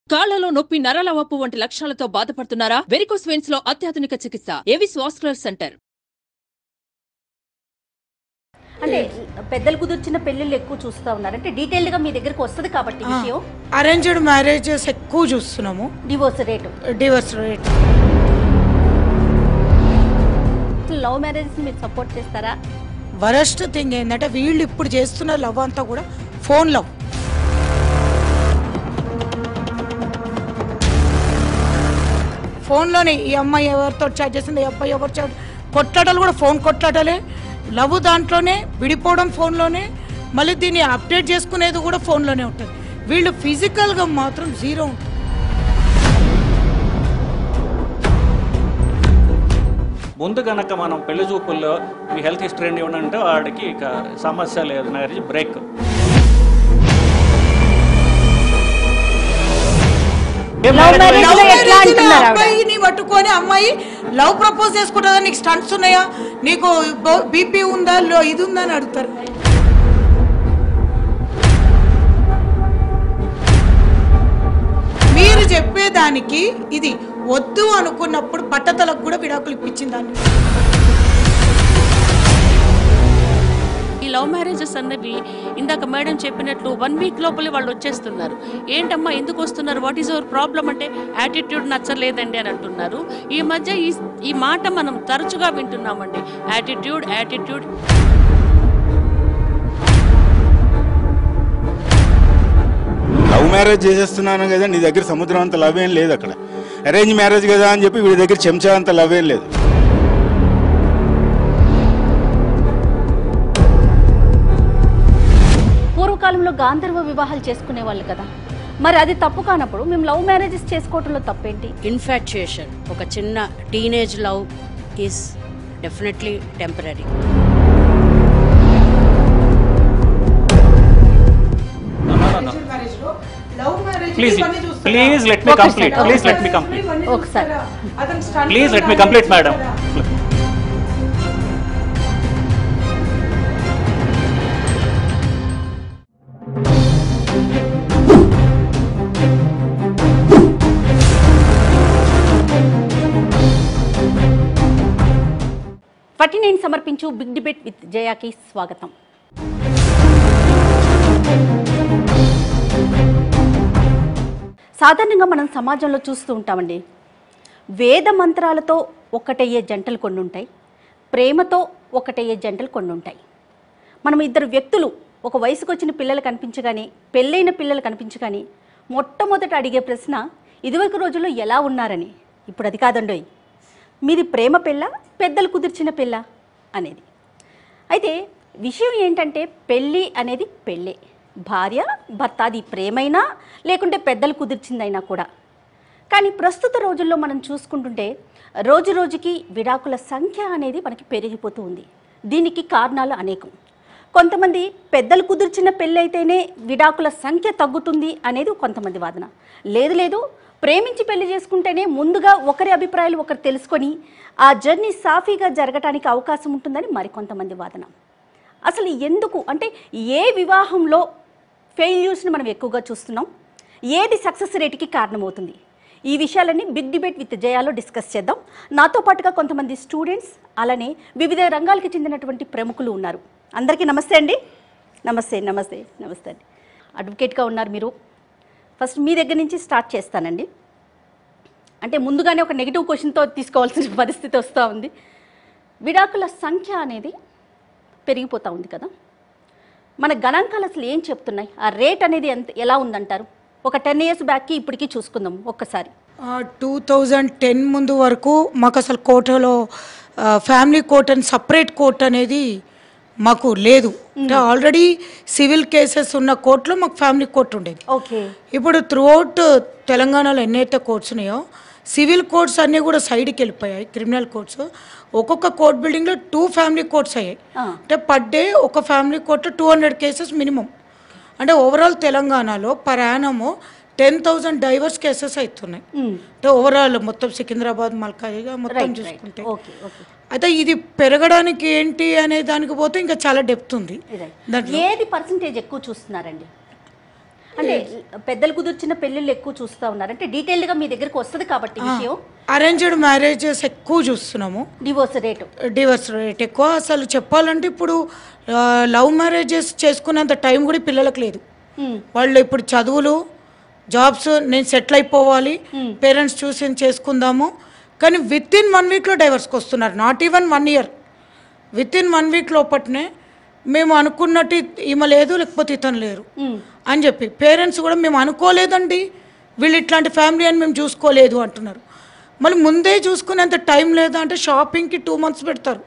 కాళ్లలో నొప్పి నరాల వాపు వంటి లక్షణాలతో బాధపడుతున్నారా వెరికోస్ వెయిన్స్ లో అత్యాధునిక చికిత్స ఏవిస్ వాస్కులర్ సెంటర్ అంటే పెద్దలు కుదిర్చిన పెళ్ళిళ్ళు ఎక్కువ చూస్తూ ఉన్నారు అంటే డీటెయిల్డ్ గా మీ దగ్గరకు వస్తుంది కాబట్టి ఈ విషయం అరేంజ్డ్ మ్యారేజెస్ ఎక్కువ చూస్తున్నాము divorce rate divorce rate love marriages మీరు సపోర్ట్ చేస్తారా వరస్ట్ థింగ్ ఏంటంటే వీళ్ళు ఇప్పుడు చేస్తున్న లవ్ అంతా కూడా ఫోన్ లవ్ ఫోన్లోనే ఈ అమ్మాయి ఎవరితో చాట్ చేసింది ఈ అబ్బాయి ఎవరు చాట్ కొట్లాటలు కూడా ఫోన్ కొట్లాటలే లవ్ దాంట్లోనే విడిపోవడం ఫోన్లోనే మళ్ళీ దీన్ని అప్డేట్ చేసుకునేది కూడా ఫోన్లోనే ఉంటుంది వీళ్ళు ఫిజికల్గా మాత్రం జీరో ఉంటుంది ముందు కనుక మనం పెళ్లి చూపుల్లో మీ హెల్త్ హిస్టరీ ఏంటి అంటే వాడికి ఇక సమస్య లేదు marriage break Love marriage love లో ఎట్లా మ్యారేజ్ అంటున్నారు ఆవిడ? అబ్బాయిని పట్టుకొని అమ్మాయి లవ్ ప్రపోజ్ చేసుకుంటుందా నీకు స్టంట్స్ ఉన్నాయా నీకు బీపీ ఉందా లో- ఇది ఉందా అని అడుగుతారు మీరు చెప్పేదానికి ఇది వద్దు అనుకున్నప్పుడు పట్టతలకు కూడా విడాకులు ఇప్పించింది దాన్ని ఈ లవ్ మ్యారేజెస్ అన్నవి ఇందాక మేడం చెప్పినట్లు వన్ వీక్ లోపలే వాళ్ళు వచ్చేస్తున్నారు ఏంటమ్మా ఎందుకు వస్తున్నారు వాట్ ఈస్ అవర్ ప్రాబ్లం అంటే యాటిట్యూడ్ నచ్చలేదండి అని అంటున్నారు ఈ మధ్య ఈ ఈ మాట మనం తరచుగా వింటున్నామండి యాటిట్యూడ్ యాటిట్యూడ్ లవ్ మ్యారేజ్ చేసేస్తున్నాను కదా నీ దగ్గర సముద్రం అంత లవ్ ఏం లేదు అక్కడ అరేంజ్ మ్యారేజ్ కదా అని చెప్పి వీడి దగ్గర చెంచా అంత లవ్ ఏం లేదు పూర్వకాలంలో గాంధర్వ వివాహాలు చేసుకునే వాళ్ళు కదా మరి అది తప్పు కానప్పుడు మేము లవ్ మ్యారేజెస్ చేసుకోవటంలో తప్పేంటి ఇన్ఫాక్చుయేషన్ ఒక చిన్న teenage love is definitely temporary please please let me complete please let me complete ఒకసారి please let me complete madam forty nine సమర్పించు బిగ్ డిబేట్ విత్ జయాకి స్వాగతం సాధారణంగా మనం సమాజంలో చూస్తూ ఉంటామండి వేద మంత్రాలతో ఒక్కటయ్యే జంటలు కొన్ని ఉంటాయి ప్రేమతో ఒకటయ్యే జంటలు కొన్ని ఉంటాయి మనం ఇద్దరు వ్యక్తులు ఒక వయసుకు వచ్చిన పిల్లలు కనిపించగానే పెళ్ళైన పిల్లలు కనిపించగానే మొట్టమొదట అడిగే ప్రశ్న ఇదివరకు రోజుల్లో ఎలా ఉన్నారని ఇప్పుడు అది కాదండోయ్ మీది ప్రేమ పెళ్ళ పెద్దలు కుదిర్చిన పెళ్ళ అనేది అయితే విషయం ఏంటంటే పెళ్ళి అనేది పెళ్ళే భార్య భర్త అది ప్రేమైనా లేకుంటే పెద్దలు కుదిర్చిందైనా కూడా కానీ ప్రస్తుత రోజుల్లో మనం చూసుకుంటుంటే రోజు రోజుకి విడాకుల సంఖ్య అనేది మనకి పెరిగిపోతూ ఉంది దీనికి కారణాలు అనేకం కొంతమంది పెద్దలు కుదిర్చిన పెళ్ళైతేనే విడాకుల సంఖ్య తగ్గుతుంది అనేది కొంతమంది వాదన లేదు లేదు ప్రేమించి పెళ్లి చేసుకుంటేనే ముందుగా ఒకరి అభిప్రాయాలు ఒకరు తెలుసుకొని ఆ జర్నీ సాఫీగా జరగటానికి అవకాశం ఉంటుందని మరికొంతమంది వాదన అసలు ఎందుకు అంటే ఏ వివాహంలో ఫెయిల్యూర్స్ని మనం ఎక్కువగా చూస్తున్నాం ఏది సక్సెస్ రేట్కి కారణమవుతుంది ఈ విషయాలన్నీ బిగ్ డిబేట్ విత్ జయాలో డిస్కస్ చేద్దాం నాతో పాటుగా కొంతమంది స్టూడెంట్స్ అలానే వివిధ రంగాలకు చెందినటువంటి ప్రముఖులు ఉన్నారు అందరికీ నమస్తే అండి నమస్తే నమస్తే నమస్తే అండి అడ్వకేట్గా ఉన్నారు మీరు ఫస్ట్ మీ దగ్గర నుంచి స్టార్ట్ చేస్తానండి అంటే ముందుగానే ఒక నెగిటివ్ క్వశ్చన్తో తీసుకోవాల్సిన పరిస్థితి వస్తూ ఉంది విడాకుల సంఖ్య అనేది పెరిగిపోతూ ఉంది కదా మన గణాంకాలు అసలు ఏం చెప్తున్నాయి ఆ రేట్ అనేది ఎంత ఎలా ఉందంటారు ఒక టెన్ ఇయర్స్ బ్యాక్కి ఇప్పటికీ చూసుకుందాం ఒక్కసారి టూ థౌజండ్ టెన్ ముందు వరకు మాకు అసలు కోర్టులో ఫ్యామిలీ కోర్ట్ అని సపరేట్ కోర్ట్ అనేది మాకు లేదు అంటే ఆల్రెడీ సివిల్ కేసెస్ ఉన్న కోర్టులో మాకు ఫ్యామిలీ కోర్ట్ ఉండేది ఓకే ఇప్పుడు త్రూఅవుట్ తెలంగాణలో ఎన్నైతే కోర్ట్స్ ఉన్నాయో సివిల్ కోర్ట్స్ అన్నీ కూడా సైడ్కి వెళ్ళిపోయాయి క్రిమినల్ కోర్ట్స్ ఒక్కొక్క కోర్ట్ బిల్డింగ్లో టూ ఫ్యామిలీ కోర్ట్స్ అయ్యాయి అంటే పర్ డే ఒక family court two hundred cases minimum అంటే ఓవరాల్ తెలంగాణలో per annum ten thousand divorce cases అవుతున్నాయి అంటే ఓవరాల్ మొత్తం సికింద్రాబాద్ మల్కాజిగా మొత్తం చూసుకుంటే ఓకే ఓకే అయితే ఇది పెరగడానికి ఏంటి అనే దానికి పోతే ఇంకా చాలా డెప్త్ ఉంది దాంట్లో ఏది పర్సంటేజ్ ఎక్కువ చూస్తున్నారండి అంటే పెద్దలు కుదిర్చిన పెళ్ళిళ్ళు ఎక్కువ చూస్తూ ఉన్నారు అంటే డీటెయిల్డ్గా మీ దగ్గరికి వస్తుంది కాబట్టి ఈ విషయం అరేంజ్డ్ మ్యారేజెస్ ఎక్కువ చూస్తున్నాము డివోర్స్ రేటు డివర్స్ రేట్ ఎక్కువ అసలు చెప్పాలంటే ఇప్పుడు లవ్ మ్యారేజెస్ చేసుకునేంత టైం కూడా ఈ పిల్లలకు లేదు వాళ్ళు ఇప్పుడు చదువులు జాబ్స్ నేను సెటిల్ అయిపోవాలి పేరెంట్స్ చూసి చేసుకుందాము కానీ విత్ ఇన్ వన్ వీక్లో డైవర్స్కి వస్తున్నారు not even one year within one week లోపట్నే మేము అనుకున్నట్టు ఈమె లేదు లేకపోతే ఇతను లేరు అని చెప్పి పేరెంట్స్ కూడా మేము అనుకోలేదండి వీళ్ళు ఇట్లాంటి ఫ్యామిలీ అని మేము చూసుకోలేదు అంటున్నారు మళ్ళీ ముందే చూసుకునేంత టైం లేదా అంటే షాపింగ్కి టూ మంత్స్ పెడతారు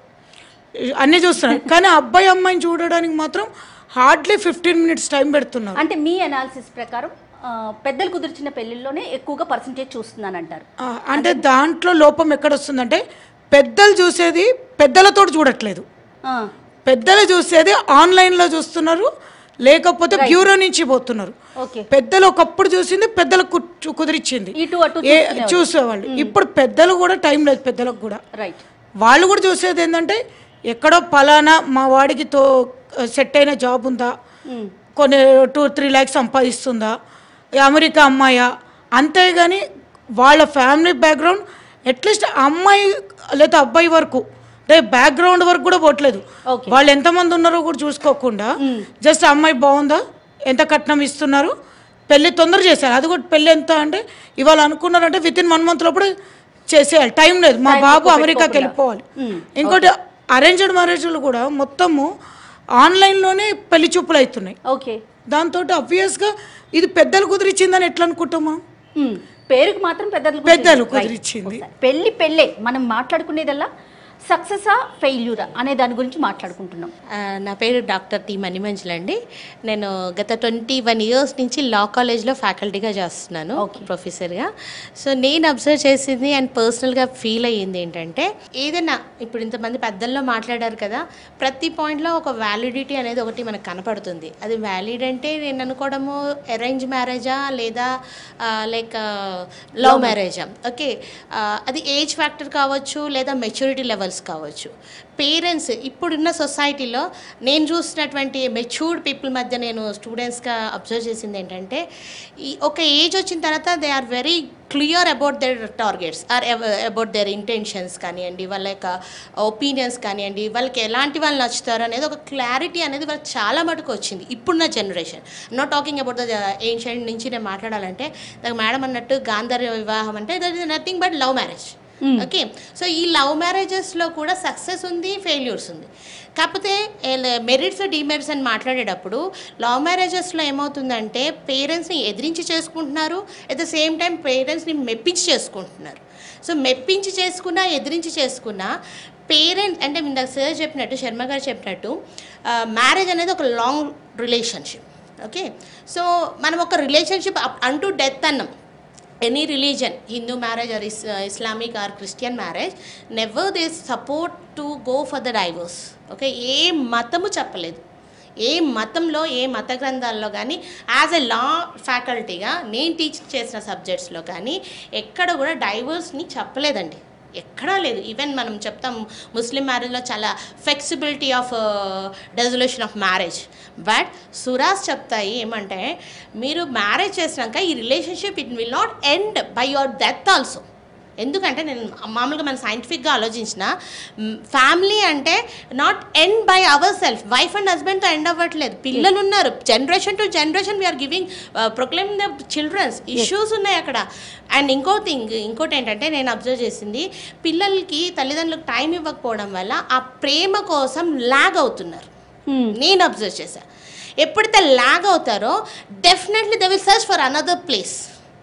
అన్నీ చూస్తున్నారు కానీ అబ్బాయి అమ్మాయిని చూడడానికి మాత్రం హార్డ్లీ ఫిఫ్టీన్ మినిట్స్ టైం పెడుతున్నారు అంటే మీ అనాలిసిస్ ప్రకారం ఆ, పెద్దలు కుదిర్చిన పెళ్ళిళ్ళలోనే ఎక్కువగా పర్సంటేజ్ చూస్తున్నానంటారు ఆ, అంటే దాంట్లో లోపం ఎక్కడ వస్తుందంటే పెద్దలు చూసేది పెద్దలతో చూడట్లేదు ఆ, పెద్దలు చూసేది ఆన్లైన్లో చూస్తున్నారు లేకపోతే బ్యూరో నుంచి పోతున్నారు ఓకే పెద్దలు ఒకప్పుడు చూసింది పెద్దలకు కు- కుదిరిచ్చింది ఇటు అటు ఏ చూసేవాళ్ళు ఇప్పుడు పెద్దలు కూడా టైం లేదు పెద్దలకు కూడా రైట్ వాళ్ళు కూడా చూసేది ఏంటంటే ఎక్కడో పలానా మా వాడికి తో సెట్ అయిన జాబ్ ఉందా కొన్ని టూ త్రీ ల్యాక్స్ సంపాదిస్తుందా ఈ అమెరికా అమ్మాయా అంతేగాని వాళ్ళ ఫ్యామిలీ బ్యాక్గ్రౌండ్ అట్లీస్ట్ అమ్మాయి లేదా అబ్బాయి వరకు అంటే బ్యాక్గ్రౌండ్ వరకు కూడా పోవట్లేదు Okay. వాళ్ళు ఎంతమంది ఉన్నారో కూడా చూసుకోకుండా జస్ట్ అమ్మాయి బాగుందా ఎంత కట్నం ఇస్తున్నారు పెళ్లి తొందర చేశారు అది కూడా పెళ్లి ఎంత అంటే ఇవాళ అనుకున్నారంటే విత్ ఇన్ వన్ మంత్ లోపల చేసేయాలి టైం లేదు మా బాబు అమెరికాకి వెళ్ళిపోవాలి ఇంకోటి అరేంజ్డ్ మ్యారేజ్లు కూడా మొత్తము ఆన్లైన్లోనే పెళ్లి చూపులు అవుతున్నాయి ఓకే దాంతో అబ్వియస్గా ఇది పెద్దలు కుదిరిచ్చిందని ఎట్లా అనుకుంటాం మనం మ్మ్. పేరుకు మాత్రం పెద్దలు పెద్దలు కుదిరింది. కుదిరిచ్చింది. Right. పెళ్లి పెళ్ళే మనం మాట్లాడుకునేదల్లా సక్సెసా ఫెయిల్యూరా అనే దాని గురించి మాట్లాడుకుంటున్నాం ఆ, నా పేరు డాక్టర్ టి మణిమంజులు అండి నేను గత ట్వంటీ వన్ ఇయర్స్ నుంచి లా కాలేజ్లో ఫ్యాకల్టీగా చేస్తున్నాను ప్రొఫెసర్గా సో నేను అబ్జర్వ్ చేసింది అండ్ పర్సనల్గా ఫీల్ అయ్యింది ఏంటంటే ఏదైనా ఇప్పుడు ఇంతమంది పెద్దల్లో మాట్లాడారు కదా ప్రతి పాయింట్లో ఒక వ్యాలిడిటీ అనేది ఒకటి మనకు కనపడుతుంది అది వ్యాలిడ్ అంటే నేను అనుకోవడము అరేంజ్ మ్యారేజా లేదా లైక్ లవ్ మ్యారేజా ఓకే అది ఏజ్ ఫ్యాక్టర్ కావచ్చు లేదా మెచ్యూరిటీ లెవెల్స్ కావచ్చు పేరెంట్స్ ఇప్పుడున్న సొసైటీలో నేను చూసినటువంటి మెచ్యూర్డ్ పీపుల్ మధ్య నేను స్టూడెంట్స్గా అబ్జర్వ్ చేసింది ఏంటంటే ఈ ఒక ఏజ్ వచ్చిన తర్వాత they are very clear about their targets or about their intentions కానివ్వండి వాళ్ళ యొక్క ఒపీనియన్స్ కానివ్వండి వాళ్ళకి ఎలాంటి వాళ్ళు నచ్చుతారు అనేది ఒక క్లారిటీ అనేది వాళ్ళకి చాలా మటుకు వచ్చింది ఇప్పుడున్న generation not talking about the ancient నుంచి నేను మాట్లాడాలంటే నాకు మేడం అన్నట్టు గాంధర్య వివాహం అంటే that is nothing but love marriage okay so ఈ లవ్ మ్యారేజెస్లో కూడా సక్సెస్ ఉంది ఫెయిల్యూర్స్ ఉంది కాకపోతే మెరిట్స్ డిమెరిట్స్ అని మాట్లాడేటప్పుడు లవ్ మ్యారేజెస్లో ఏమవుతుందంటే పేరెంట్స్ని ఎదిరించి చేసుకుంటున్నారు అట్ ద సేమ్ టైం పేరెంట్స్ని మెప్పించి చేసుకుంటున్నారు సో మెప్పించి చేసుకున్నా ఎదిరించి చేసుకున్నా పేరెంట్ అంటే ఇందాక సార్ చెప్పినట్టు శర్మ గారు చెప్పినట్టు మ్యారేజ్ అనేది ఒక లాంగ్ రిలేషన్షిప్ ఓకే సో మనం ఒక రిలేషన్షిప్ అంటూ డెత్ అన్నాం any religion Hindu marriage or is Islamic or Christian marriage never they support to go for the divorce okay ఏ మతము చెప్పలేదు ఏ మతంలో ఏ మత గ్రంథాల్లో కానీ యాజ్ ఎ లా ఫ్యాకల్టీగా నేను టీచ్ చేసిన సబ్జెక్ట్స్లో కానీ ఎక్కడ కూడా డైవర్స్ని చెప్పలేదండి ఎక్కడా లేదు ఈవెన్ మనం చెప్తాం ముస్లిం మ్యారేజ్లో చాలా flexibility of dissolution of marriage but సురాస్ చెప్తాయి ఏమంటే మీరు మ్యారేజ్ చేసినాక ఈ relationship it will not end by your death also ఎందుకంటే నేను మామూలుగా మనం సైంటిఫిక్గా ఆలోచించిన ఫ్యామిలీ అంటే not end by our self wife and హస్బెండ్తో ఎండ్ అవ్వట్లేదు పిల్లలు ఉన్నారు generation to generation we are giving problem the children's issues ఉన్నాయి అక్కడ అండ్ ఇంకో థింగ్ ఇంకోటి ఏంటంటే నేను అబ్జర్వ్ చేసింది పిల్లలకి తల్లిదండ్రులకు టైం ఇవ్వకపోవడం వల్ల ఆ ప్రేమ కోసం లాగ్ అవుతున్నారు నేను అబ్జర్వ్ చేశాను ఎప్పుడైతే లాగ్ అవుతారో definitely they will search for another place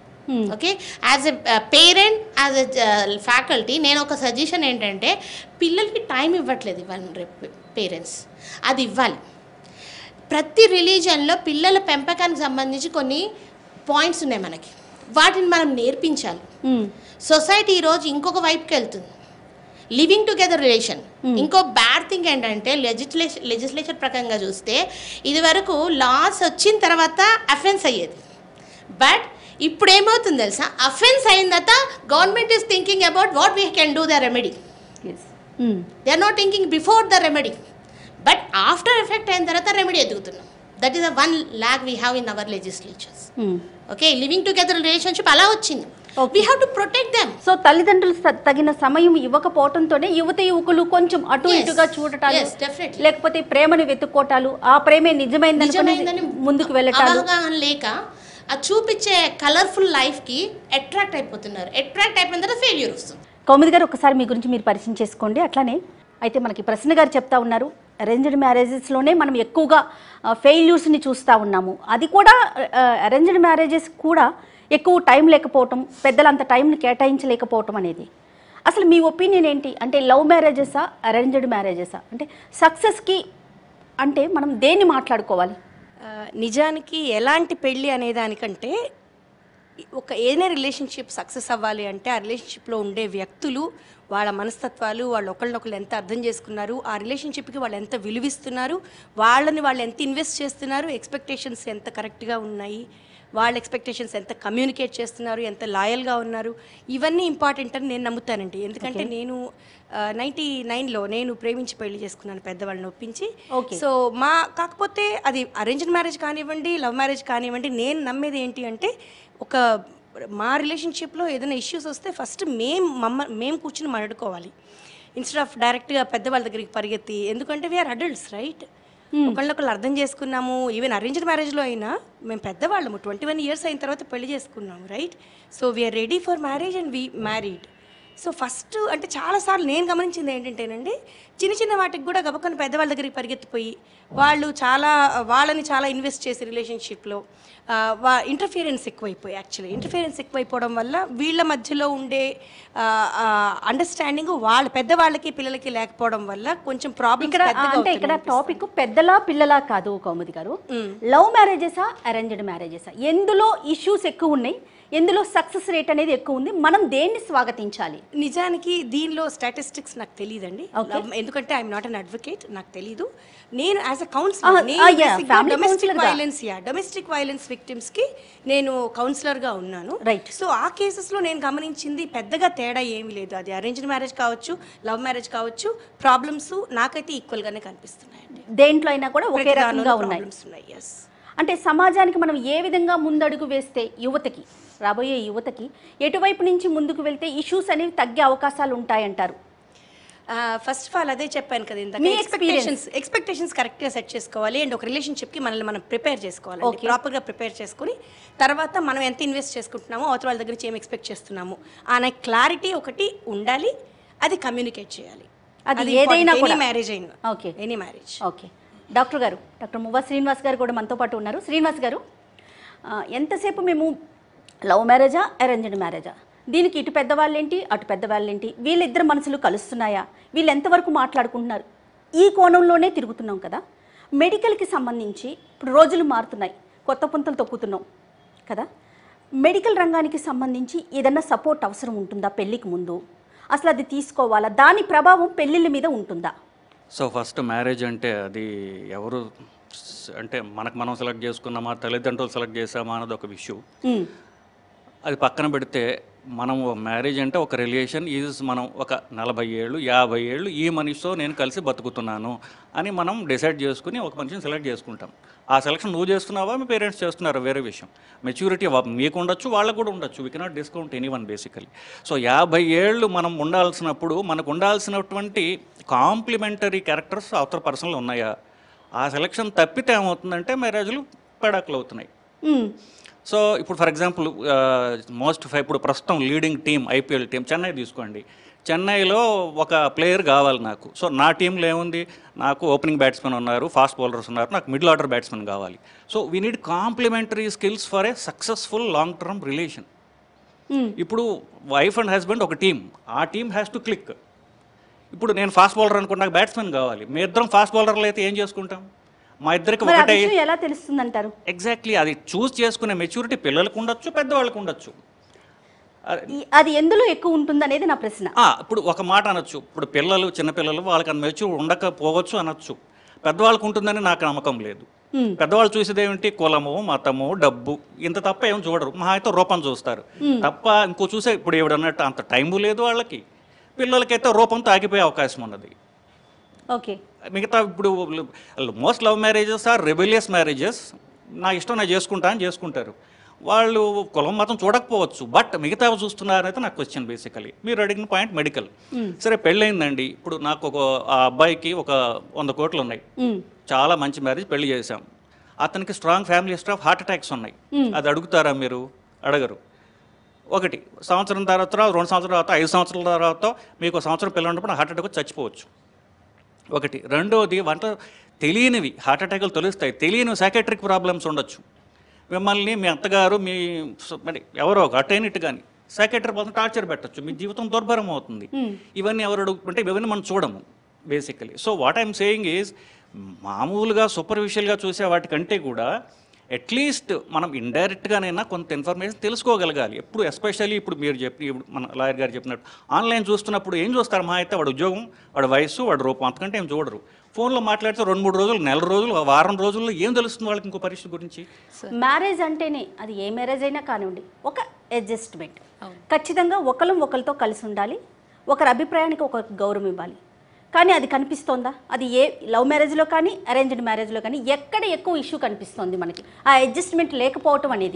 okay as a parent as a faculty నేను ఒక సజెషన్ ఏంటంటే పిల్లలకి టైం ఇవ్వట్లేదు ఇవ్వాలి రేపు పేరెంట్స్ అది ఇవ్వాలి ప్రతి రిలీజన్లో పిల్లల పెంపకానికి సంబంధించి కొన్ని పాయింట్స్ ఉన్నాయి మనకి వాటిని మనం నేర్పించాలి సొసైటీ ఈరోజు ఇంకొక వైపుకి వెళ్తుంది లివింగ్ టుగెదర్ రిలేషన్ ఇంకో బ్యాడ్ థింగ్ ఏంటంటే లెజిస్లేషన్ లెజిస్లేచర్ ప్రకారంగా చూస్తే ఇది వరకు లాస్ వచ్చిన తర్వాత అఫెన్స్ అయ్యేది బట్ ఇప్పుడు ఏమవుతుంది తెలుసా అఫెన్స్ అయిన తర్వాత government is thinking about what we can do the remedy they are not thinking before the remedy but after effect అయిన తర్వాత రెమెడీ ఎదుగుతున్నాం that is the one lack we have in our legislatures okay living together relationship అలా వచ్చింది we have to protect them so తల్లిదండ్రులు స- తగిన సమయం ఇవ్వకపోవడంతోనే యువత యువకులు కొంచెం అటు Yes. ఇటుగా చూడటాలు Yes, definitely. లేకపోతే ప్రేమను వెతుక్కోటాలు ఆ ప్రేమే నిజమైందని నిజమైందని ముందుకు వెళ్ళటాలు అవగాహన లేక ఆ చూపించే కలర్ఫుల్ లైఫ్కి అట్రాక్ట్ అయిపోతున్నారు అట్రాక్ట్ అయిపోయిన తర్వాత ఫెయిల్యూర్ వస్తుంది కౌముది గారు ఒకసారి మీ గురించి మీరు పరిచయం చేసుకోండి అట్లానే అయితే మనకి ప్రశ్న గారు చెప్తా ఉన్నారు అరేంజ్డ్ మ్యారేజెస్లోనే మనం ఎక్కువగా ఫెయిల్యూర్స్ని చూస్తూ ఉన్నాము అది కూడా అరేంజ్డ్ మ్యారేజెస్ కూడా ఎక్కువ టైం లేకపోవటం పెద్దలు అంత టైంని కేటాయించలేకపోవటం అనేది అసలు మీ ఒపీనియన్ ఏంటి అంటే లవ్ మ్యారేజెసా అరేంజ్డ్ మ్యారేజెసా అంటే సక్సెస్కి అంటే మనం దేన్ని మాట్లాడుకోవాలి ఆ, నిజానికి ఎలాంటి పెళ్ళి అనే దానికంటే ఒక ఏదైనా రిలేషన్షిప్ సక్సెస్ అవ్వాలి అంటే ఆ రిలేషన్షిప్లో ఉండే వ్యక్తులు వాళ్ళ మనస్తత్వాలు వాళ్ళు ఒకళ్ళనొకళ్ళు ఎంత అర్థం చేసుకున్నారు ఆ రిలేషన్షిప్కి వాళ్ళు ఎంత విలువిస్తున్నారు వాళ్ళని వాళ్ళు ఎంత ఇన్వెస్ట్ చేస్తున్నారు ఎక్స్పెక్టేషన్స్ ఎంత కరెక్ట్గా ఉన్నాయి వాళ్ళ ఎక్స్పెక్టేషన్స్ ఎంత కమ్యూనికేట్ చేస్తున్నారు ఎంత లాయల్గా ఉన్నారు ఇవన్నీ ఇంపార్టెంట్ అని నేను నమ్ముతానండి ఎందుకంటే నేను నైంటీ నైన్లో నేను ప్రేమించి పెళ్లి చేసుకున్నాను పెద్దవాళ్ళని ఒప్పించి Okay. సో మా కాకపోతే అది అరేంజ్డ్ మ్యారేజ్ కానివ్వండి లవ్ మ్యారేజ్ కానివ్వండి నేను నమ్మేది ఏంటి అంటే ఒక మా రిలేషన్షిప్లో ఏదైనా ఇష్యూస్ వస్తే ఫస్ట్ మేం మమ్మ మేము కూర్చుని మాట్లాడుకోవాలి ఇన్స్టెడ్ ఆఫ్ డైరెక్ట్గా పెద్దవాళ్ళ దగ్గరికి పరిగెత్తి ఎందుకంటే వీఆర్ అడల్ట్స్ రైట్ ఒకళ్ళొకళ్ళు అర్థం చేసుకున్నాము ఈవెన్ అరేంజ్డ్ మ్యారేజ్లో అయినా మేము పెద్దవాళ్ళము ట్వంటీ వన్ ఇయర్స్ అయిన తర్వాత పెళ్లి చేసుకున్నాము right so we are ready for marriage and we married so first అంటే చాలాసార్లు నేను గమనించింది ఏంటంటేనండి చిన్న చిన్న వాటికి కూడా గబక్కన పెద్దవాళ్ళ దగ్గరికి పరిగెత్తిపోయి వాళ్ళు చాలా వాళ్ళని చాలా ఇన్వెస్ట్ చేసి రిలేషన్షిప్లో వా ఇంటర్ఫియరెన్స్ ఎక్కువైపోయి యాక్చువల్లీ ఇంటర్ఫియరెన్స్ ఎక్కువైపోవడం వల్ల వీళ్ళ మధ్యలో ఉండే అండర్స్టాండింగ్ వాళ్ళ పెద్దవాళ్ళకి పిల్లలకి లేకపోవడం వల్ల కొంచెం ప్రాబ్లం ఇక్కడ అంటే ఇక్కడ టాపిక్ పెద్దలా పిల్లలా కాదు కౌముది గారు లవ్ మ్యారేజెసా అరేంజ్డ్ మ్యారేజెసా ఎందులో ఇష్యూస్ ఎక్కువ ఉన్నాయి ఎందులో సక్సెస్ రేట్ అనేది ఎక్కువ ఉంది మనం దేన్ని స్వాగతించాలి నిజానికి దీనిలో స్టాటిస్టిక్స్ నాకు తెలియదండి ఎందుకంటే ఐఎమ్ నాట్ అన్ అడ్వకేట్ నాకు తెలీదు నేను as a Ah, counsellor ah, yeah, family domestic counselor గా. Violence yeah domestic violence victims కి నేను కౌన్సిలర్ గా ఉన్నాను Right. సో ఆ కేసెస్ లో నేను గమనించింది పెద్దగా తేడా ఏమీ లేదు అది అరేంజ్డ్ మ్యారేజ్ కావచ్చు లవ్ మ్యారేజ్ కావచ్చు ప్రాబ్లమ్స్ నాకైతే ఈక్వల్ గానే కనిపిస్తున్నాయండి దేంట్లో అయినా కూడా ఒకే ప్రతి రకంగా దానిలోనూ ఉన్నాయి problems ఉన్నాయి ఎస్ అంటే సమాజానికి మనం ఏ విధంగా ముందడుగు వేస్తే యువతకి రాబోయే యువతకి ఎటువైపు నుంచి ముందుకు వెళ్తే ఇష్యూస్ అనేవి తగ్గే అవకాశాలు ఉంటాయంటారు ఫస్ట్ ఆఫ్ ఆల్ అదే చెప్పాను కదా ఇందాక మీ ఎక్స్పెక్టేషన్స్ ఎక్స్పెక్టేషన్స్ కరెక్ట్గా సెట్ చేసుకోవాలి అండ్ ఒక రిలేషన్షిప్కి మనల్ని మనం ప్రిపేర్ చేసుకోవాలి Okay. ప్రాపర్గా ప్రిపేర్ చేసుకుని తర్వాత మనం ఎంత ఇన్వెస్ట్ చేసుకుంటున్నామో అవతల వాళ్ళ దగ్గర నుంచి ఏం ఎక్స్పెక్ట్ చేస్తున్నాము అనే క్లారిటీ ఒకటి ఉండాలి అది కమ్యూనికేట్ చేయాలి అది ఏదైనా కూడా. మ్యారేజ్ అయినా okay any marriage okay doctor గారు డాక్టర్ మువ్వా శ్రీనివాస్ గారు కూడా మనతో పాటు ఉన్నారు శ్రీనివాస్ గారు ఆ, ఎంతసేపు మేము లవ్ మ్యారేజా అరేంజ్డ్ మ్యారేజా దీనికి ఇటు పెద్దవాళ్ళేంటి అటు పెద్దవాళ్ళేంటి వీళ్ళిద్దరు మనసులు కలుస్తున్నాయా వీళ్ళు ఎంతవరకు మాట్లాడుకుంటున్నారు ఈ కోణంలోనే తిరుగుతున్నాం కదా మెడికల్కి సంబంధించి ఇప్పుడు రోజులు మారుతున్నాయి కొత్త పుంతలు తొక్కుతున్నాం కదా మెడికల్ రంగానికి సంబంధించి ఏదన్నా సపోర్ట్ అవసరం ఉంటుందా పెళ్ళికి ముందు అసలు అది తీసుకోవాలా దాని ప్రభావం పెళ్ళిళ్ళ మీద ఉంటుందా సో ఫస్ట్ మ్యారేజ్ అంటే అది ఎవరు స్- అంటే మనకు మనం సెలెక్ట్ చేసుకున్నామా తల్లిదండ్రులు సెలెక్ట్ చేసామా అన్నది ఒక విషయం ఉమ్. అది పక్కన పెడితే మనం మ్యారేజ్ అంటే ఒక రిలేషన్ ఈజ్ మనం ఒక నలభై ఏళ్ళు యాభై ఏళ్ళు ఈ మనిషితో నేను కలిసి బతుకుతున్నాను అని మనం డిసైడ్ చేసుకుని ఒక మనిషిని సెలెక్ట్ చేసుకుంటాం ఆ సెలక్షన్ నువ్వు చేస్తున్నావా మీ పేరెంట్స్ చేస్తున్నారా వేరే విషయం మెచ్యూరిటీ మీకు ఉండొచ్చు వాళ్ళకు కూడా ఉండొచ్చు we cannot discount anyone basically so యాభై ఏళ్ళు మనం ఉండాల్సినప్పుడు మనకు ఉండాల్సినటువంటి కాంప్లిమెంటరీ క్యారెక్టర్స్ అవతల పర్సన్లు ఉన్నాయా ఆ సెలక్షన్ తప్పితే ఏమవుతుందంటే మ్యారేజ్లు పెడాకులు అవుతున్నాయి ఉమ్. సో ఇప్పుడు ఫర్ ఎగ్జాంపుల్ మోస్ట్ ఇప్పుడు ప్రస్తుతం leading team IPL team Chennai తీసుకోండి చెన్నైలో ఒక ప్లేయర్ కావాలి నాకు సో నా టీంలో ఏముంది నాకు ఓపెనింగ్ బ్యాట్స్మెన్ ఉన్నారు ఫాస్ట్ బౌలర్స్ ఉన్నారు నాకు మిడిల్ ఆర్డర్ బ్యాట్స్మెన్ కావాలి so we need complementary skills for a successful long term relation ఇప్పుడు వైఫ్ అండ్ హస్బెండ్ ఒక టీం ఆ టీం హ్యాస్ టు క్లిక్ ఇప్పుడు నేను ఫాస్ట్ బౌలర్ అనుకున్నా నాకు బ్యాట్స్మెన్ కావాలి మీ ఇద్దరం ఫాస్ట్ బౌలర్లు అయితే ఏం చేసుకుంటాం మా ఇద్దరికి మరి ఆ ఒకటే విషయం ఎలా తెలుస్తుందంటారు ఎగ్జాక్ట్లీ అది చూస్ చేసుకునే మెచ్యూరిటీ పిల్లలకు ఉండొచ్చు పెద్దవాళ్ళకు ఉండొచ్చు అ- ఈ- అది ఎందులో ఎక్కువ ఉంటుంది అనేది నా ప్రశ్న ఆ, ఇప్పుడు ఒక మాట అనొచ్చు ఇప్పుడు పిల్లలు చిన్నపిల్లలు వాళ్ళకి అంత మెచ్యూర్ ఉండకపోవచ్చు అనొచ్చు పెద్దవాళ్ళకు ఉంటుందని నాకు నమ్మకం లేదు పెద్దవాళ్ళు చూసేది ఏమిటి కులము మతము డబ్బు ఇంత తప్ప ఏం చూడరు మహా అయితే రూపం చూస్తారు తప్ప ఇంకో చూసే ఇప్పుడు ఏమిడన్నట్టు అంత టైము లేదు వాళ్ళకి పిల్లలకైతే రూపంతో ఆగిపోయే అవకాశం ఉన్నది ఓకే మిగతా ఇప్పుడు most love marriages are rebellious marriages నా ఇష్టం నేను చేసుకుంటా అని చేసుకుంటారు వాళ్ళు కులం మతం చూడకపోవచ్చు బట్ మిగతా చూస్తున్నారైతే నాకు క్వశ్చన్ బేసికలీ మీరు అడిగిన పాయింట్ మెడికల్ సరే పెళ్ళయిందండి ఇప్పుడు నాకు ఒక ఆ అబ్బాయికి ఒక వంద కోట్లు ఉన్నాయి చాలా మంచి మ్యారేజ్ పెళ్లి చేశాం అతనికి strong family history of heart attacks ఉన్నాయి అది అడుగుతారా మీరు అడగరు ఒకటి సంవత్సరం తర్వాత రెండు సంవత్సరాల తర్వాత ఐదు సంవత్సరాల తర్వాత మీకు ఒక సంవత్సరం పిల్లలు ఉన్నప్పుడు హార్ట్ అటాక్ వచ్చి చచ్చిపోవచ్చు ఒకటి రెండోది వంట తెలియనివి హార్ట్ అటాకులు తెలుస్తాయి తెలియని సైకాట్రిక్ ప్రాబ్లమ్స్ ఉండొచ్చు మిమ్మల్ని మీ అత్తగారు మీ స- మరి ఎవరో ఒక అటైనట్టు కానీ సైకాట్రిక్ ప్రాబ్లమ్ టార్చర్ పెట్టచ్చు మీ జీవితం దుర్భరం అవుతుంది ఇవన్నీ ఎవరు అడుగుతుంటే ఇవన్నీ మనం చూడము basically so what I'm saying is మామూలుగా సూపర్ఫిషియల్గా చూసే వాటికంటే కూడా అట్లీస్ట్ మనం ఇండైరెక్ట్గానైనా కొంత ఇన్ఫర్మేషన్ తెలుసుకోగలగాలి ఎప్పుడు ఎస్పెషల్లీ ఇప్పుడు మీరు చెప్పి ఇప్పుడు మన లాయర్ గారు చెప్పినట్టు ఆన్లైన్ చూస్తున్నప్పుడు ఏం చూస్తారు మా అయితే వాడు ఉద్యోగం వాడు వయస్సు వాడు రూపం అంతకంటే ఏం చూడరు ఫోన్లో మాట్లాడితే రెండు మూడు రోజులు నెల రోజులు వారం రోజుల్లో ఏం తెలుస్తుంది వాళ్ళకి ఇంకో పరిస్థితి గురించి మ్యారేజ్ అంటేనే అది ఏ మ్యారేజ్ అయినా కానివ్వండి ఒక అడ్జస్ట్మెంట్ ఖచ్చితంగా ఒకరు ఒకరితో కలిసి ఉండాలి ఒకరి అభిప్రాయానికి ఒక గౌరవం ఇవ్వాలి కానీ అది కనిపిస్తోందా అది ఏ లవ్ మ్యారేజ్లో కానీ అరేంజ్డ్ మ్యారేజ్లో కానీ ఎక్కడ ఎక్కువ ఇష్యూ కనిపిస్తోంది మనకి ఆ అడ్జస్ట్మెంట్ లేకపోవటం అనేది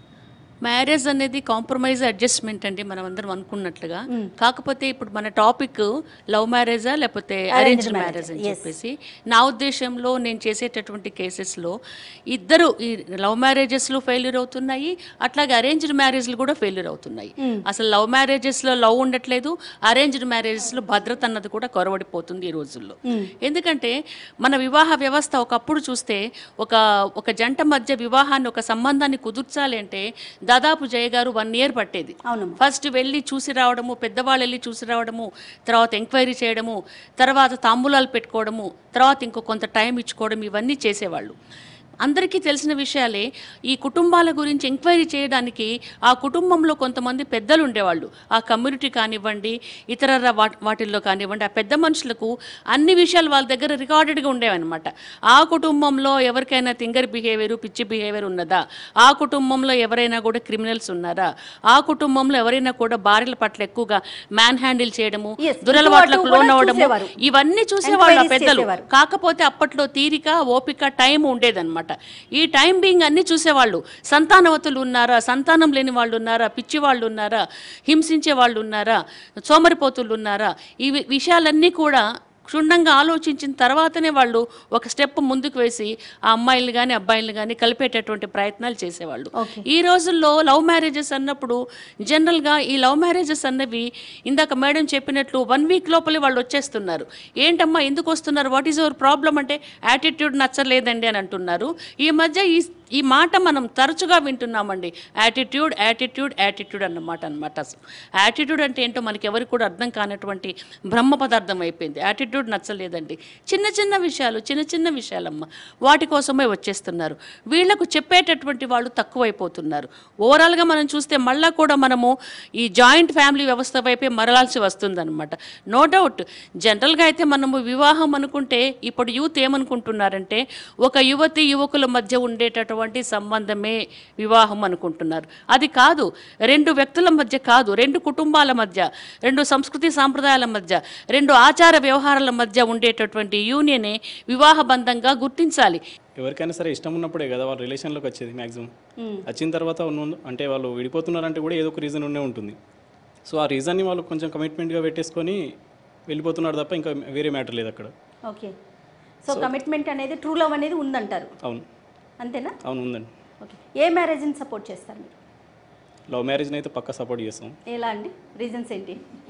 మ్యారేజ్ అనేది కాంప్రమైజ్ అడ్జస్ట్మెంట్ అండి మనం అందరం అనుకున్నట్లుగా కాకపోతే ఇప్పుడు మన టాపిక్ లవ్ మ్యారేజా లేకపోతే అరేంజ్ మ్యారేజ్ అని చెప్పేసి నా ఉద్దేశంలో నేను చేసేటటువంటి కేసెస్లో ఇద్దరు ఈ లవ్ మ్యారేజెస్లో ఫెయిల్యూర్ అవుతున్నాయి అట్లాగే అరేంజ్డ్ మ్యారేజ్లు కూడా ఫెయిల్యూర్ అవుతున్నాయి అసలు లవ్ మ్యారేజెస్లో లవ్ ఉండట్లేదు అరేంజ్డ్ మ్యారేజెస్లో భద్రత అన్నది కూడా కొరవడిపోతుంది ఈ రోజుల్లో ఎందుకంటే మన వివాహ వ్యవస్థ ఒకప్పుడు చూస్తే ఒక ఒక జంట మధ్య వివాహాన్ని ఒక సంబంధాన్ని కుదుర్చాలి అంటే దాదాపు జయ గారు వన్ ఇయర్ పట్టేది అవునమ్మా. ఫస్ట్ వెళ్ళి చూసి రావడము పెద్దవాళ్ళు వెళ్ళి చూసి రావడము తర్వాత ఎంక్వైరీ చేయడము తర్వాత తాంబూలాలు పెట్టుకోవడము తర్వాత ఇంకో కొంత టైం ఇచ్చుకోవడం ఇవన్నీ చేసేవాళ్ళు అందరికీ తెలిసిన విషయాలే ఈ కుటుంబాల గురించి ఎంక్వైరీ చేయడానికి ఆ కుటుంబంలో కొంతమంది పెద్దలు ఉండేవాళ్ళు ఆ కమ్యూనిటీ కానివ్వండి ఇతర ర- వాట్- వాటిల్లో కానివ్వండి ఆ పెద్ద మనుషులకు అన్ని విషయాలు వాళ్ళ దగ్గర రికార్డెడ్గా ఉండేవన్నమాట ఆ కుటుంబంలో ఎవరికైనా తింగర్ బిహేవియర్ పిచ్చి బిహేవియర్ ఉన్నదా ఆ కుటుంబంలో ఎవరైనా కూడా క్రిమినల్స్ ఉన్నారా ఆ కుటుంబంలో ఎవరైనా కూడా భార్యల పట్ల ఎక్కువగా మ్యాన్ హ్యాండిల్ చేయడము Yes, దురలవాట్లకు ఇటు అటు లోన్ కూడా అవ్వడము చూసేవారు. ఇవన్నీ చూసేవాళ్ళు ఆ Enquiries పెద్దలు చేసేవారు. కాకపోతే అప్పట్లో తీరిక ఓపిక టైం ఉండేదన్నమాట ఈ టైం బీయింగ్ అన్ని చూసేవాళ్ళు సంతానవతులు ఉన్నారా సంతానం లేని వాళ్ళు ఉన్నారా పిచ్చి వాళ్ళు ఉన్నారా హింసించే వాళ్ళు ఉన్నారా సోమరిపోతులు ఉన్నారా ఈ వి- విషయాలన్నీ కూడా క్షుణ్ణంగా ఆలోచించిన తర్వాతనే వాళ్ళు ఒక స్టెప్ ముందుకు వేసి ఆ అమ్మాయిలు కానీ అబ్బాయిలు కానీ కలిపేటటువంటి ప్రయత్నాలు చేసేవాళ్ళు ఈ రోజుల్లో లవ్ మ్యారేజెస్ అన్నప్పుడు జనరల్గా ఈ లవ్ మ్యారేజెస్ అన్నవి ఇందాక మేడం చెప్పినట్లు వన్ వీక్ లోపలే వాళ్ళు వచ్చేస్తున్నారు ఏంటమ్మా ఎందుకు వస్తున్నారు వాట్ ఈజ్ అవర్ ప్రాబ్లం అంటే యాటిట్యూడ్ నచ్చలేదండి అని అంటున్నారు ఈ మధ్య ఈ ఈ మాట మనం తరచుగా వింటున్నామండి యాటిట్యూడ్ యాటిట్యూడ్ యాటిట్యూడ్ అన్నమాట అనమాట అసలు యాటిట్యూడ్ అంటే ఏంటో మనకి ఎవరికి కూడా అర్థం కానటువంటి బ్రహ్మ పదార్థం అయిపోయింది యాటిట్యూడ్ నచ్చలేదండి చిన్న చిన్న విషయాలు చిన్న చిన్న విషయాలమ్మ వాటి కోసమే వచ్చేస్తున్నారు వీళ్లకు చెప్పేటటువంటి వాళ్ళు తక్కువైపోతున్నారు ఓవరాల్గా మనం చూస్తే మళ్ళా కూడా మనము ఈ జాయింట్ ఫ్యామిలీ వ్యవస్థ వైపే మరలాల్సి వస్తుందన్నమాట నో డౌట్ జనరల్గా అయితే మనము వివాహం అనుకుంటే ఇప్పుడు యూత్ ఏమనుకుంటున్నారంటే ఒక యువతి యువకుల మధ్య ఉండేటటువంటి సంబంధమే వివాహం అనుకుంటున్నారు అది కాదు రెండు వ్యక్తుల మధ్య కాదు రెండు కుటుంబాల మధ్య రెండు సంస్కృతి సాంప్రదాయాల మధ్య రెండు ఆచార వ్యవహారాల మధ్య ఉండేటటువంటి యూనియనే వివాహ బంధంగా గుర్తించాలి ఎవరికైనా సరే ఇష్టం ఉన్నప్పుడే కదా వాళ్ళు రిలేషన్లోకి వచ్చేది మ్యాక్సిమం వచ్చిన తర్వాత ఉన్న- అంటే వాళ్ళు విడిపోతున్నారంటే కూడా ఏదో ఒక రీజన్ ఉండే ఉంటుంది సో ఆ రీజన్ని వాళ్ళు కొంచెం కమిట్మెంట్గా పెట్టేసుకొని వెళ్ళిపోతున్నారు తప్ప ఇంకా వేరే మ్యాటర్ లేదు అక్కడ ఓకే సో కమిట్మెంట్ అనేది ట్రూ లవ్ అనేది ఉందంటారు అవును అంతేనా అవును ఉందండి ఓకే ఏ మ్యారేజ్ని సపోర్ట్ చేస్తారు మీరు లవ్ మ్యారేజ్ని అయితే పక్కా సపోర్ట్ చేస్తాం ఎలా అండి రీజన్స్ ఏంటి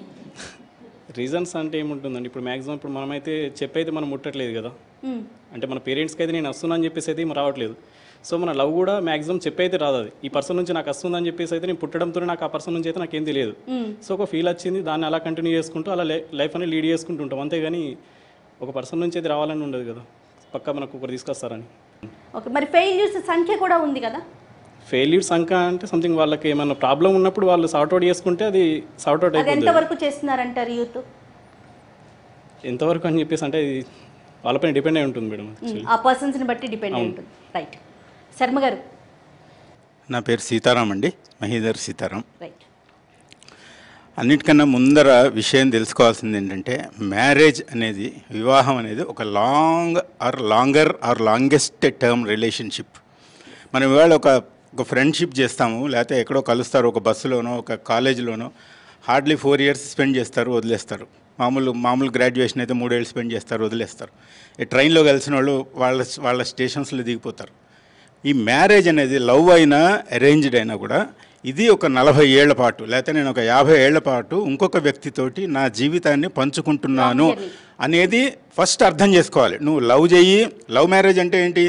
రీజన్స్ అంటే ఏముంటుందండి ఇప్పుడు మ్యాక్సిమం ఇప్పుడు మనమైతే చెప్పైతే మనం ముట్టట్లేదు కదా మ్మ్. అంటే మన పేరెంట్స్కి అయితే నేను వస్తున్నా అని చెప్పేసి అయితే ఏం రావట్లేదు సో మన లవ్ కూడా మ్యాక్సిమం చెప్పైతే రాదు అది ఈ పర్సన్ నుంచి నాకు వస్తుందని చెప్పేసి అయితే నేను పుట్టడంతో నాకు ఆ పర్సన్ నుంచి అయితే నాకేం తెలియదు సో ఒక ఫీల్ వచ్చింది దాన్ని అలా కంటిన్యూ చేసుకుంటూ అలా లైఫ్ అనేది లీడ్ చేసుకుంటూ ఉంటాం అంతేగాని ఒక పర్సన్ నుంచి అయితే రావాలని ఉండదు కదా పక్కా మనకు ఒకరు తీసుకొస్తారని ఓకే మరి ఫెయిల్యూర్స్ సంఖ్య కూడా ఉంది కదా ఫెయిల్యూర్స్ అంక అంటే సంథింగ్ వాళ్ళకి ఏమన్నా ప్రాబ్లం ఉన్నప్పుడు వాళ్ళు సార్ట్అవుట్ చేసుకుంటే అది సార్ట్అవుట్ అది అయిపోతుంది ఎంతవరకు చేస్తున్నారంటారు యూత్ ఎంతవరకు అని చెప్పేసి అంటే ఇది వాళ్ళపైన డిపెండ్ అయి ఉంటుంది మేడం ఆ పర్సన్స్ని బట్టి డిపెండ్ అయి ఉంటుంది రైట్ శర్మ గారు నా పేరు సీతారాం అండి మహీధర్ సీతారాం రైట్ అన్నిటికన్నా ముందర విషయం తెలుసుకోవాల్సింది ఏంటంటే మ్యారేజ్ అనేది వివాహం అనేది ఒక long or longer or longest term relationship మనం ఇవాళ ఒక ఒక ఫ్రెండ్షిప్ చేస్తాము లేకపోతే ఎక్కడో కలుస్తారు ఒక బస్సులోనో ఒక కాలేజీలోనో హార్డ్లీ ఫోర్ ఇయర్స్ స్పెండ్ చేస్తారు వదిలేస్తారు మామూలు మామూలు గ్రాడ్యుయేషన్ అయితే మూడేళ్ళు స్పెండ్ చేస్తారు వదిలేస్తారు ఈ ట్రైన్లో కలిసిన వాళ్ళు వాళ్ళ వాళ్ళ స్టేషన్స్లో దిగిపోతారు ఈ మ్యారేజ్ అనేది లవ్ అయినా అరేంజ్డ్ అయినా కూడా ఇది ఒక నలభై ఏళ్ల పాటు లేకపోతే నేను ఒక యాభై ఏళ్ల పాటు ఇంకొక వ్యక్తితోటి నా జీవితాన్ని పంచుకుంటున్నాను అనేది ఫస్ట్ అర్థం చేసుకోవాలి నువ్వు లవ్ చెయ్యి లవ్ మ్యారేజ్ అంటే ఏంటి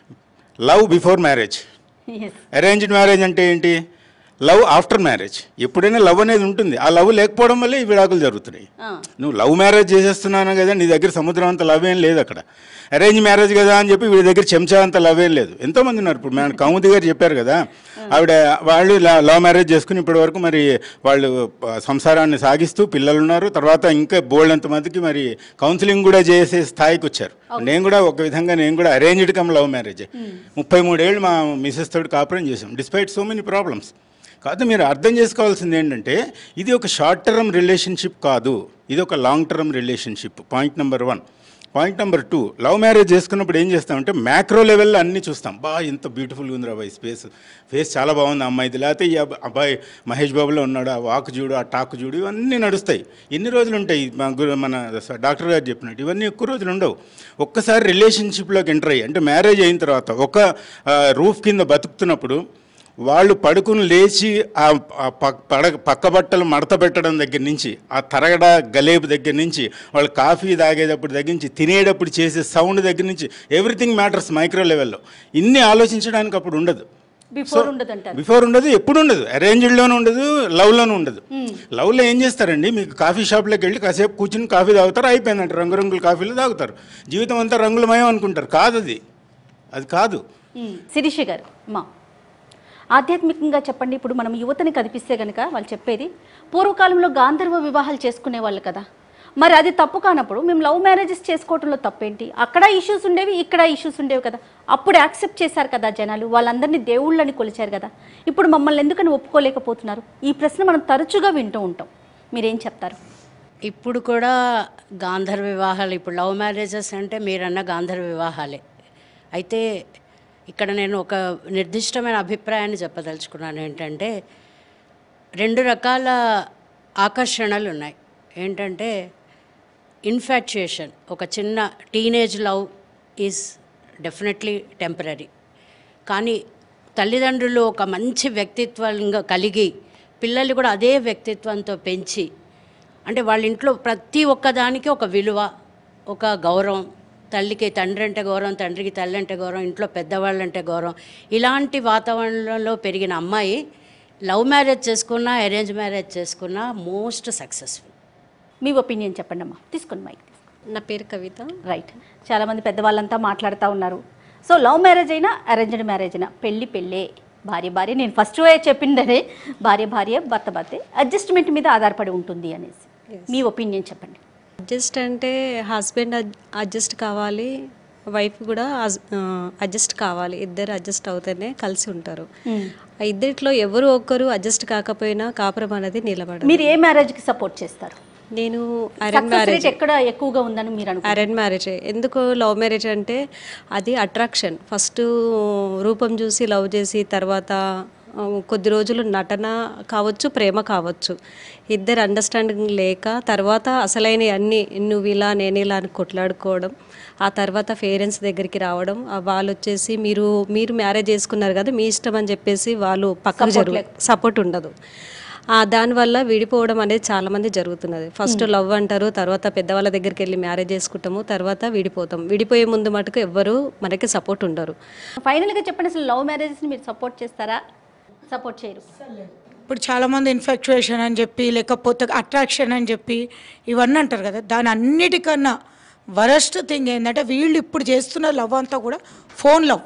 love before marriage arranged marriage అంటే ఏంటి లవ్ ఆఫ్టర్ మ్యారేజ్ ఎప్పుడైనా లవ్ అనేది ఉంటుంది ఆ లవ్ లేకపోవడం వల్లే ఈ విడాకులు జరుగుతున్నాయి నువ్వు లవ్ మ్యారేజ్ చేసేస్తున్నాను కదా నీ దగ్గర సముద్రం అంత లవ్ ఏం లేదు అక్కడ అరేంజ్ మ్యారేజ్ కదా అని చెప్పి వీడి దగ్గర చెంచా అంత లవ్ ఏం లేదు ఎంతోమంది ఉన్నారు ఇప్పుడు మన కౌముది గారు చెప్పారు కదా ఆవిడ వాళ్ళు ల- లవ్ మ్యారేజ్ చేసుకుని ఇప్పటి వరకు మరి వాళ్ళు ఆ, సంసారాన్ని సాగిస్తూ పిల్లలు ఉన్నారు తర్వాత ఇంకా బోల్డ్ మందికి మరి కౌన్సిలింగ్ కూడా చేసే స్థాయికి వచ్చారు నేను కూడా ఒక విధంగా నేను కూడా అరేంజ్డ్ కమ్ లవ్ మ్యారేజ్ ముప్పై మూడేళ్ళు మా మిసెస్ తోటి కాపురం చేసాం డిస్పైట్ సో మెనీ ప్రాబ్లమ్స్ కాదు మీరు అర్థం చేసుకోవాల్సింది ఏంటంటే ఇది ఒక షార్ట్ టర్మ్ రిలేషన్షిప్ కాదు ఇది ఒక long term relationship point number one point number two love marriage చేసుకున్నప్పుడు ఏం చేస్తామంటే మ్యాక్రో లెవెల్లో అన్నీ చూస్తాం బా ఇంత బ్యూటిఫుల్గా ఉంది అబ్బాయి స్పేస్ ఫేస్ చాలా బాగుంది ఆ అమ్మాయిది లేకపోతే ఈ అబ్బ- అబ్బాయి మహేష్ బాబులో ఉన్నాడు ఆ వాక్ చూడు ఆ టాక్ చూడు ఇవన్నీ నడుస్తాయి ఎన్ని రోజులు ఉంటాయి మా గురు మన స- డాక్టర్ గారు చెప్పినట్టు ఇవన్నీ ఎక్కువ రోజులు ఉండవు ఒక్కసారి రిలేషన్షిప్లోకి ఎంటర్ అయ్యి అంటే మ్యారేజ్ అయిన తర్వాత ఒక రూఫ్ కింద బతుకుతున్నప్పుడు వాళ్ళు పడుకుని లేచి ఆ ఆ పక్- పడ పక్క బట్టలు మడత పెట్టడం దగ్గర నుంచి ఆ తరగడ గలేబు దగ్గర నుంచి వాళ్ళు కాఫీ తాగేటప్పుడు దగ్గర నుంచి తినేటప్పుడు చేసే సౌండ్ దగ్గర నుంచి ఎవ్రీథింగ్ మ్యాటర్స్ మైక్రో లెవెల్లో ఇన్ని ఆలోచించడానికి అప్పుడు ఉండదు బిఫోర్ ఉండదంటారు బిఫోర్ ఉండదు ఎప్పుడు ఉండదు అరేంజ్డ్లోనూ ఉండదు లవ్లోనూ ఉండదు లవ్లో ఏం చేస్తారండి మీకు కాఫీ షాప్లోకి వెళ్ళి కాసేపు కూర్చుని కాఫీ తాగుతారు అయిపోయిందంట రంగురంగుల కాఫీలు తాగుతారు జీవితం అంతా రంగులమయం అనుకుంటారు కాదు అది అది కాదు శిరీష గారు మా ఆధ్యాత్మికంగా చెప్పండి ఇప్పుడు మనం యువతని కదిపిస్తే కనుక వాళ్ళు చెప్పేది పూర్వకాలంలో గాంధర్వ వివాహాలు చేసుకునే వాళ్ళు కదా మరి అది తప్పు కానప్పుడు మేము లవ్ మ్యారేజెస్ చేసుకోవడంలో తప్పేంటి అక్కడ ఇష్యూస్ ఉండేవి ఇక్కడ ఇష్యూస్ ఉండేవి కదా అప్పుడు యాక్సెప్ట్ చేశారు కదా జనాలు వాళ్ళందరినీ దేవుళ్ళని కొలిచారు కదా ఇప్పుడు మమ్మల్ని ఎందుకని ఒప్పుకోలేకపోతున్నారు ఈ ప్రశ్న మనం తరచుగా వింటూ ఉంటాం మీరేం చెప్తారు ఇప్పుడు కూడా గాంధర్వ వివాహాలు ఇప్పుడు లవ్ మ్యారేజెస్ అంటే మీరన్న గాంధర్వ వివాహాలే అయితే ఇక్కడ నేను ఒక నిర్దిష్టమైన అభిప్రాయాన్ని చెప్పదలుచుకున్నాను ఏంటంటే రెండు రకాల ఆకర్షణలు ఉన్నాయి ఏంటంటే ఇన్ఫాచ్యుయేషన్ ఒక చిన్న teenage love is definitely temporary కానీ తల్లిదండ్రులు ఒక మంచి వ్యక్తిత్వంగా కలిగి పిల్లలు కూడా అదే వ్యక్తిత్వంతో పెంచి అంటే వాళ్ళ ఇంట్లో ప్రతి ఒక్కదానికి ఒక విలువ ఒక గౌరవం తల్లికి తండ్రి అంటే గౌరవం తండ్రికి తల్లి అంటే గౌరవం ఇంట్లో పెద్దవాళ్ళు అంటే గౌరవం ఇలాంటి వాతావరణంలో పెరిగిన అమ్మాయి లవ్ మ్యారేజ్ చేసుకున్నా అరేంజ్ మ్యారేజ్ చేసుకున్నా మోస్ట్ సక్సెస్ఫుల్ మీ ఒపీనియన్ చెప్పండి అమ్మా తీసుకోండి మైక్ నా పేరు కవిత రైట్ చాలామంది పెద్దవాళ్ళంతా మాట్లాడుతూ ఉన్నారు సో లవ్ మ్యారేజ్ అయినా అరేంజ్డ్ మ్యారేజ్ అయినా పెళ్ళి పెళ్ళే భార్య భార్య నేను ఫస్ట్ చెప్పిందనే భార్య భార్య భర్త భర్తే అడ్జస్ట్మెంట్ మీద ఆధారపడి ఉంటుంది అనేసి మీ ఒపీనియన్ చెప్పండి అడ్జస్ట్ అంటే హస్బెండ్ అడ్జస్ట్ కావాలి వైఫ్ కూడా అడ్జస్ట్ కావాలి ఇద్దరు అడ్జస్ట్ అవుతేనే కలిసి ఉంటారు ఆ ఇద్దరిలో ఎవరు ఒక్కరు అడ్జస్ట్ కాకపోయినా కాపురం అనేది నిలబడదు మీరు ఏ మ్యారేజ్కి సపోర్ట్ చేస్తారు నేను అరేంజ్ సక్సెస్ మ్యారేజ్ రేట్ ఎక్కడ ఎక్కువగా ఉందని మీరు అనుకుంటారు అరేంజ్ మ్యారేజ్ ఎందుకు లవ్ మ్యారేజ్ అంటే అది అట్రాక్షన్ ఫస్ట్ రూపం చూసి లవ్ చేసి తర్వాత ఆ, కొద్ది రోజులు నటన కావచ్చు ప్రేమ కావచ్చు ఇద్దరు అండర్స్టాండింగ్ లేక తర్వాత అసలైన అన్ని నువ్వు ఇలా నేను ఇలా అని కొట్లాడుకోవడం ఆ తర్వాత పేరెంట్స్ దగ్గరికి రావడం ఆ వాళ్ళు వచ్చేసి మీరు మీరు మ్యారేజ్ చేసుకున్నారు కదా మీ ఇష్టం అని చెప్పేసి వాళ్ళు పక్కకు జరుగు సపోర్ట్ ఉండదు ఆ దానివల్ల విడిపోవడం అనేది చాలా మంది జరుగుతున్నది ఫస్ట్ లవ్ అంటారు తర్వాత పెద్దవాళ్ళ దగ్గరికి వెళ్ళి మ్యారేజ్ చేసుకుంటాము తర్వాత విడిపోతాం విడిపోయే ముందు మటుకు ఎవ్వరు మనకి సపోర్ట్ ఉండరు ఫైనల్గా చెప్పండి అసలు లవ్ మ్యారేజెస్ని మీరు సపోర్ట్ చేస్తారా సపోర్ట్ చేయరు ఇప్పుడు చాలామంది ఇన్ఫెక్చుయేషన్ అని చెప్పి లేకపోతే అట్రాక్షన్ అని చెప్పి ఇవన్నీ అంటారు కదా దాని అన్నిటికన్నా వరస్ట్ థింగ్ ఏంటంటే వీళ్ళు ఇప్పుడు చేస్తున్న లవ్ అంతా కూడా ఫోన్ లవ్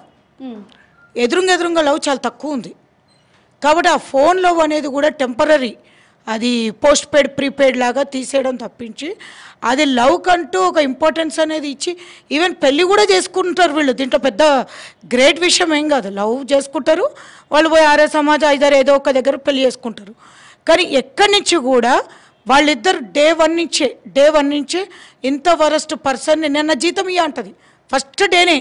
ఎదురుంగా ఎదురుంగా లవ్ చాలా తక్కువ ఉంది కాబట్టి ఆ ఫోన్ లవ్ అనేది కూడా టెంపరీ అది పోస్ట్ పెయిడ్ ప్రీపెయిడ్ లాగా తీసేయడం తప్పించి అది లవ్ కంటూ ఒక ఇంపార్టెన్స్ అనేది ఇచ్చి ఈవెన్ పెళ్ళి కూడా చేసుకుంటారు వీళ్ళు దీంట్లో పెద్ద గ్రేట్ విషయం ఏం కాదు లవ్ చేసుకుంటారు వాళ్ళు పోయి ఆర్య సమాజ ఐదారు ఏదో ఒక దగ్గర పెళ్లి చేసుకుంటారు కానీ ఎక్కడి నుంచి కూడా వాళ్ళిద్దరు డే వన్ నుంచే డే వన్ నుంచే ఇంత వరస్ట్ పర్సన్ నిన్న జీతం ఇయ్య అంటది ఫస్ట్ డేనే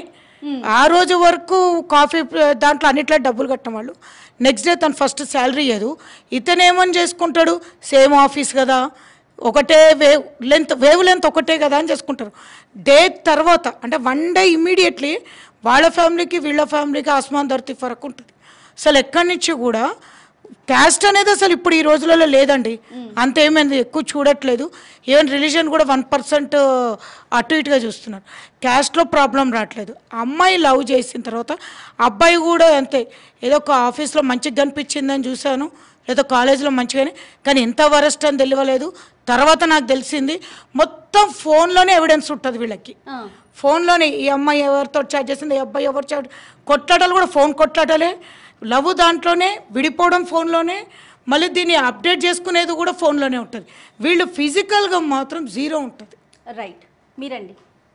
ఆ రోజు వరకు కాఫీ ప్ర- దాంట్లో అన్నిట్లో డబ్బులు కట్టిన వాళ్ళు నెక్స్ట్ డే తను ఫస్ట్ శాలరీ ఇయ్యదు ఇతనేమని చేసుకుంటాడు సేమ్ ఆఫీస్ కదా ఒకటే వేవ్ లెంత్ వేవ్ లెంత్ ఒకటే కదా అని చేసుకుంటారు డే తర్వాత అంటే వన్ డే ఇమీడియట్లీ వాళ్ళ ఫ్యామిలీకి వీళ్ళ ఫ్యామిలీకి ఆస్మాన్ ధరతి ఫరక్ ఉంటుంది అసలు ఎక్కడి నుంచి కూడా క్యాస్ట్ అనేది అసలు ఇప్పుడు ఈ రోజులలో లేదండి అంతేమైంది ఎక్కువ చూడట్లేదు ఈవెన్ రిలీజన్ కూడా వన్ పర్సెంట్ అటు ఇటుగా చూస్తున్నారు క్యాస్ట్లో ప్రాబ్లం రావట్లేదు అమ్మాయి లవ్ చేసిన తర్వాత అబ్బాయి కూడా అంతే ఏదో ఒక ఆఫీస్లో మంచిగా కనిపించిందని చూశాను లేదా కాలేజీలో మంచిగానే కానీ ఎంత వరస్ట్ అని తెలియలేదు తర్వాత నాకు తెలిసింది మొత్తం ఫోన్లోనే ఎవిడెన్స్ ఉంటుంది వీళ్ళకి ఫోన్లోనే ఈ అమ్మాయి ఎవరితో చాట్ చేసింది ఈ అబ్బాయి ఎవరు చాట్ కొట్లాటలు కూడా ఫోన్ కొట్లాటలే లవ్ దాంట్లోనే విడిపోవడం ఫోన్లోనే మళ్ళీ దీన్ని అప్డేట్ చేసుకునేది కూడా ఫోన్లోనే ఉంటుంది వీళ్ళు ఫిజికల్గా మాత్రం జీరో ఉంటుంది రైట్ మీరండి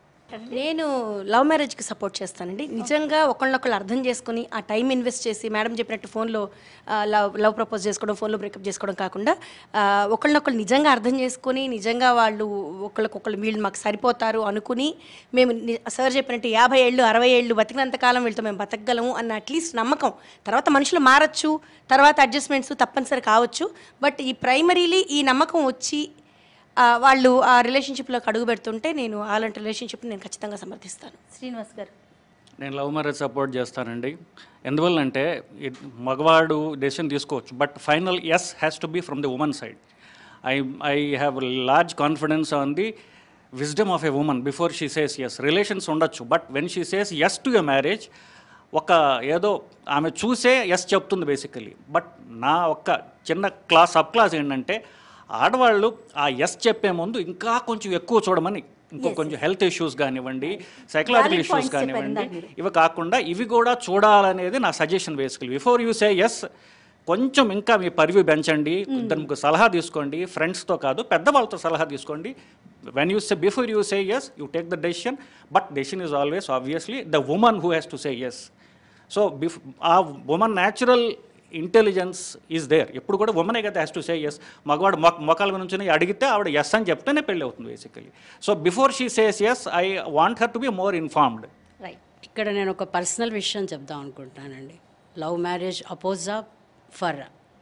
నేను లవ్ మ్యారేజ్కి సపోర్ట్ చేస్తానండి నిజంగా ఒకళ్ళనొకళ్ళు అర్థం చేసుకుని ఆ టైం ఇన్వెస్ట్ చేసి మేడం చెప్పినట్టు ఫోన్లో ఆ, లవ్ లవ్ ప్రపోజ్ చేసుకోవడం ఫోన్లో బ్రేకప్ చేసుకోవడం కాకుండా ఆ, ఒకళ్ళనొకళ్ళు నిజంగా అర్థం చేసుకుని నిజంగా వాళ్ళు ఒకళ్ళకొకళ్ళు వీళ్ళు మాకు సరిపోతారు అనుకుని మేము ని- సార్ చెప్పినట్టు యాభై ఏళ్ళు అరవై ఏళ్ళు బతికినంత కాలం వీళ్ళతో మేము బతకగలము అన్న అట్లీస్ట్ నమ్మకం తర్వాత మనుషులు మారచ్చు తర్వాత అడ్జస్ట్మెంట్స్ తప్పనిసరి కావచ్చు బట్ ఈ ప్రైమరీలీ ఈ నమ్మకం వచ్చి ఆ, వాళ్ళు ఆ రిలేషన్షిప్లోకి అడుగు పెడుతుంటే నేను అలాంటి రిలేషన్షిప్ నేను ఖచ్చితంగా సమర్థిస్తాను శ్రీనివాస్ గారు నేను లవ్ మ్యారేజ్ సపోర్ట్ చేస్తానండి ఎందువల్లంటే it- మగవాడు డెసిషన్ తీసుకోవచ్చు but final yes has to be from the women side I I have large confidence on the wisdom of a women before she says yes relations ఉండొచ్చు but when she says yes to a marriage ఒక ఏదో ఆమె చూసే yes చెప్తుంది basically but నా ఒక్క చిన్న class sub class ఏంటంటే ఆడవాళ్ళు ఆ ఎస్ చెప్పే ముందు ఇంకా కొంచెం ఎక్కువ చూడమని ఇంకో కొంచెం హెల్త్ ఇష్యూస్ కానివ్వండి సైకలాజికల్ Valid ఇష్యూస్ points చెప్పారు కానివ్వండి ఇందాక మీరు. ఇవి కాకుండా ఇవి కూడా చూడాలనేది నా suggestion basically before you say yes కొంచెం ఇంకా మీ పరివి పెంచండి ఇద్దరు ముగ్గురు సలహా తీసుకోండి ఫ్రెండ్స్తో కాదు పెద్దవాళ్ళతో సలహా తీసుకోండి when you say before you say yes you take the decision but decision is always obviously the woman who has to say yes so బిఫ్ ఆ woman natural intelligence is there ఎప్పుడు కూడా ఉమనే కదా హ్యాస్ టు సే ఎస్ మగవాడు మొ మొక్కల నుంచి అడిగితే ఆవిడ ఎస్ అని చెప్తేనే పెళ్ళి అవుతుంది basically so before she says yes I want her to be more informed right ఇక్కడ నేను ఒక పర్సనల్ విషయం చెప్దాం అనుకుంటున్నానండి లవ్ మ్యారేజ్ అపోజా ఫర్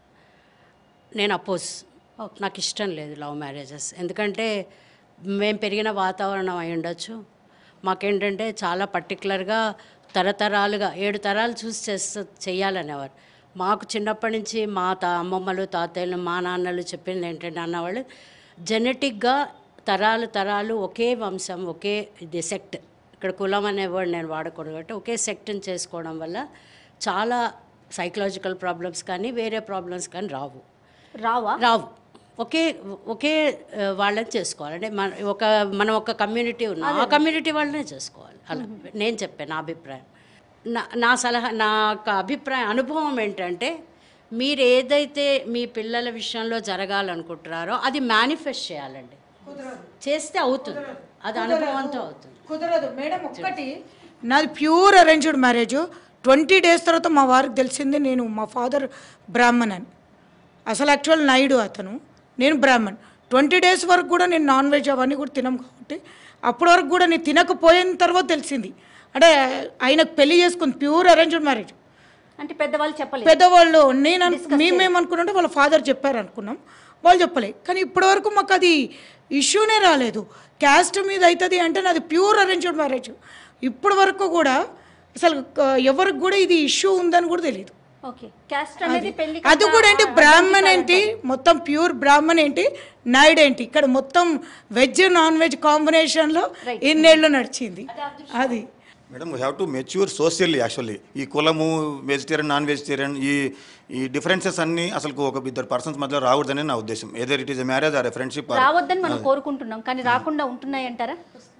నేను అపోజ్ నాకు ఇష్టం లేదు లవ్ మ్యారేజెస్ ఎందుకంటే మేము పెరిగిన వాతావరణం అయి ఉండొచ్చు మాకేంటంటే చాలా పర్టికులర్గా తరతరాలుగా ఏడు తరాలు చూసి చేస్త చెయ్యాలనేవారు మాకు చిన్నప్పటి నుంచి మా తా అమ్మమ్మలు తాతయ్యలు మా నాన్నలు చెప్పింది ఏంటంటే అన్నవాళ్ళు జెనెటిక్గా తరాలు తరాలు ఒకే వంశం ఒకే ఇది సెక్ట్ ఇక్కడ కులం అనే వర్డ్ నేను వాడకూడదు కాబట్టి ఒకే సెక్ట్ని చేసుకోవడం వల్ల చాలా సైకలాజికల్ ప్రాబ్లమ్స్ కానీ వేరే ప్రాబ్లమ్స్ కానీ రావు రావా రావు ఒకే ఒకే ఆ, వాళ్ళని చేసుకోవాలి అంటే మన ఒక మనం ఒక కమ్యూనిటీ ఉన్నాం ఆ కమ్యూనిటీ వాళ్ళనే చేసుకోవాలి అలా నేను చెప్పాను నా అభిప్రాయం నా నా సలహా నా యొక్క అభిప్రాయం అనుభవం ఏంటంటే మీరు ఏదైతే మీ పిల్లల విషయంలో జరగాలనుకుంటున్నారో అది మేనిఫెస్ట్ చేయాలండి చేస్తే అవుతుంది అది అనుభవంతో అవుతుంది కుదరదు మేడం ఒక్కటి నాది pure arranged marriage twenty days తర్వాత మా వారికి తెలిసింది నేను మా ఫాదర్ బ్రాహ్మణ్ అని అసలు యాక్చువల్ నాయుడు అతను నేను బ్రాహ్మణ్ ట్వంటీ డేస్ వరకు కూడా నేను నాన్ వెజ్ అవన్నీ కూడా తినం కాబట్టి అప్పటి వరకు కూడా నేను తినకపోయిన తర్వాత తెలిసింది అంటే ఆయనకు పెళ్లి చేసుకుంది ప్యూర్ అరేంజ్డ్ మ్యారేజ్ అంటే పెద్దవాళ్ళు చెప్పలేదు పెద్దవాళ్ళు నేను అను- మేమేమనుకున్నాంటే వాళ్ళ ఫాదర్ చెప్పారు అనుకున్నాం వాళ్ళు చెప్పలే కానీ ఇప్పటివరకు మాకు అది ఇష్యూనే రాలేదు క్యాస్ట్ మీద అవుతుంది అంటే నాది ప్యూర్ అరేంజ్డ్ మ్యారేజ్ ఇప్పటి వరకు కూడా అసలు ఆ, ఎవరికి కూడా ఇది ఇష్యూ ఉందని కూడా తెలియదు ఓకే క్యాస్ట్ అనేది పెళ్లి అది కూడా ఏంటి బ్రాహ్మణ్ ఏంటి మొత్తం ప్యూర్ బ్రాహ్మణ్ ఏంటి నాయుడు ఏంటి ఇక్కడ మొత్తం వెజ్ నాన్ వెజ్ కాంబినేషన్లో ఇన్నేళ్ళు నడిచింది అది madam we have to mature socially actually ఈ కులము వెజిటేరియన్ నాన్ వెజిటేరియన్ ఈ ఈ డిఫరెన్సెస్ అన్ని అసలు ఒక ఇద్దరు పర్సన్స్ మధ్యలో రాకూడదని నా ఉద్దేశం either it is marriage or friendship రావద్దని మనం కోరుకుంటున్నాం కానీ రాకుండా ఉంటున్నాయి అంటారా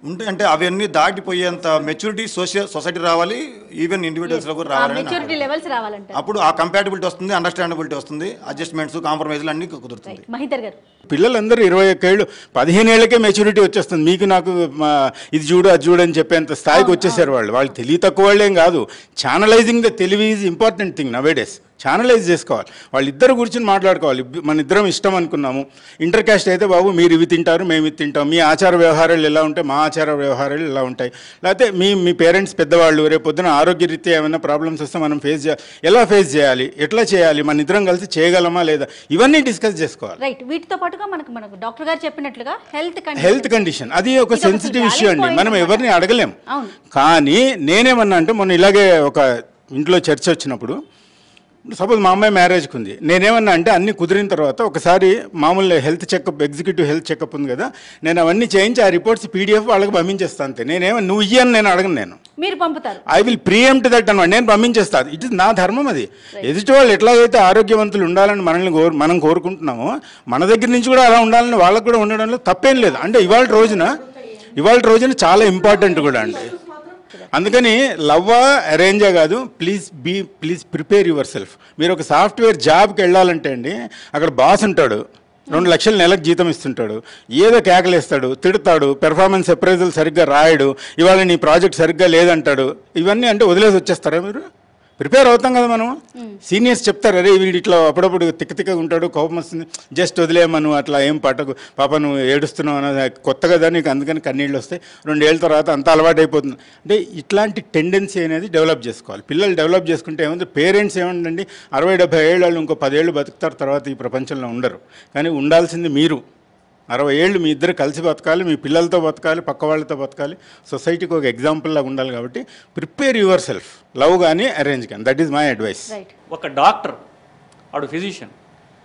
ఉంటే అంటే అవన్నీ దాటిపోయేంత మెచ్యూరిటీ సోషల్ సొసైటీ రావాలి ఈవెన్ ఇండివిజువల్స్లో కూడా రావాలని నా మెచ్యూరిటీ లెవెల్స్ రావాలంట అప్పుడు ఆ కంపాటబిలిటీ వస్తుంది అండర్స్టాండబిలిటీ వస్తుంది అడ్జస్ట్మెంట్స్ కాంప్రమైజ్లు అన్నీ కుదురుతుంది మహిదర్ గారు పిల్లలందరూ ఇరవై ఒక్కేళ్ళు పదిహేను ఏళ్ళకే మెచ్యూరిటీ వచ్చేస్తుంది మీకు నాకు మా, ఇది చూడు అది చూడు అని చెప్పేంత స్థాయికి వచ్చేసారు వాళ్ళు వాళ్ళు తెలివి తక్కువ వాళ్ళేం కాదు ఛానలైజింగ్ ద తెలివి is important thing nowadays channelize చేసుకోవాలి వాళ్ళిద్దరు కూర్చొని మాట్లాడుకోవాలి ఇబ్బ- మన ఇద్దరం ఇష్టం అనుకున్నాము ఇంటర్ కాస్ట్ అయితే బాబు మీరు ఇవి తింటారు మేము ఇది తింటాం మీ ఆచార వ్యవహారాలు ఎలా ఉంటాయి మా ఆచార వ్యవహారాలు ఎలా ఉంటాయి లేకపోతే మీ మీ పేరెంట్స్ పెద్దవాళ్ళు రేపు పొద్దున ఆరోగ్యరీత్యా ఏమైనా ప్రాబ్లమ్స్ వస్తే మనం ఫేస్ చేయాలి ఎలా ఫేస్ చేయాలి ఎట్లా చేయాలి మన ఇద్దరం కలిసి చేయగలమా లేదా ఇవన్నీ డిస్కస్ చేసుకోవాలి రైట్ వీటితో పాటుగా మనకు మనకు డాక్టర్ గారు చెప్పినట్లుగా హెల్త్ హెల్త్ కండిషన్ అది ఒక ఇది ఒక సెన్సిటివ్ valid ఇష్యూ అండి point మనం అన్నమాట. ఎవరిని అడగలేం అవును కానీ నేనేమన్నా అంటే మొన్న ఇలాగే ఒక ఇంట్లో చర్చ వచ్చినప్పుడు సపోజ్ మా అమ్మాయి మ్యారేజ్కి ఉంది నేనేమన్నా అంటే అన్ని కుదిరిన తర్వాత ఒకసారి మామూలు health checkup executive health checkup ఉంది కదా నేను అవన్నీ చేయించి ఆ రిపోర్ట్స్ పీడిఎఫ్ వాళ్ళకి పంపించేస్తాను అంతే నేనేమో నువ్వు ఇయ్యని నేను అడగను నేను మీరు పంపుతారు ఐ విల్ ప్రియంట్ దట్ అనమాట నేను పంపించేస్తాను ఇట్ ఇస్ నా ధర్మం అది ఎదుటి వాళ్ళు ఎట్లాగైతే ఆరోగ్యవంతులు ఉండాలని మనల్ని కోరు మనం కోరుకుంటున్నామో మన దగ్గర నుంచి కూడా అలా ఉండాలని వాళ్ళకు కూడా ఉండడంలో తప్పేం లేదు అంటే ఇవాళ రోజున ఇవాళ రోజున చాలా ఇంపార్టెంట్ కూడా అండి అందుకని లవ్వా అరేంజా కాదు please be please prepare yourself మీరు ఒక సాఫ్ట్వేర్ జాబ్కి వెళ్ళాలంటే అండి అక్కడ బాస్ ఉంటాడు రెండు లక్షలు నెలకు జీతం ఇస్తుంటాడు ఏదో కేకలేస్తాడు తిడతాడు పెర్ఫార్మెన్స్ అప్రైజల్ సరిగ్గా రాయడు ఇవాళ నీ ప్రాజెక్ట్ సరిగ్గా లేదంటాడు ఇవన్నీ అంటే వదిలేసి వచ్చేస్తారా మీరు ప్రిపేర్ అవుతాం కదా మనం సీనియర్స్ చెప్తారు అరే వీడు ఇట్లా అప్పుడప్పుడు తిక్క తిక్కగా ఉంటాడు కోపం వస్తుంది జస్ట్ వదిలేయమను అట్లా ఏం పట్టకు పాప నువ్వు ఏడుస్తున్నావు అన్నది కొత్త కదా నీకు అందుకని కన్నీళ్ళు వస్తాయి రెండేళ్ళ తర్వాత అంత అలవాటు అయిపోతుంది అంటే ఇట్లాంటి టెండెన్సీ అనేది డెవలప్ చేసుకోవాలి పిల్లలు డెవలప్ చేసుకుంటే ఏముంది పేరెంట్స్ ఏముందండి అరవై డెబ్బై ఏళ్ళు వాళ్ళు ఇంకో పదేళ్ళు బతుకుతారు తర్వాత ఈ ప్రపంచంలో ఉండరు కానీ ఉండాల్సింది మీరు అరవై ఏళ్ళు మీ ఇద్దరు కలిసి బతకాలి మీ పిల్లలతో బతకాలి పక్క వాళ్ళతో బతకాలి సొసైటీకి ఒక ఎగ్జాంపుల్ లాగా ఉండాలి కాబట్టి ప్రిపేర్ యువర్ సెల్ఫ్ లవ్ కానీ అరేంజ్ కానీ దట్ ఈస్ మై అడ్వైస్ ఒక డాక్టర్ ఆడు ఫిజిషియన్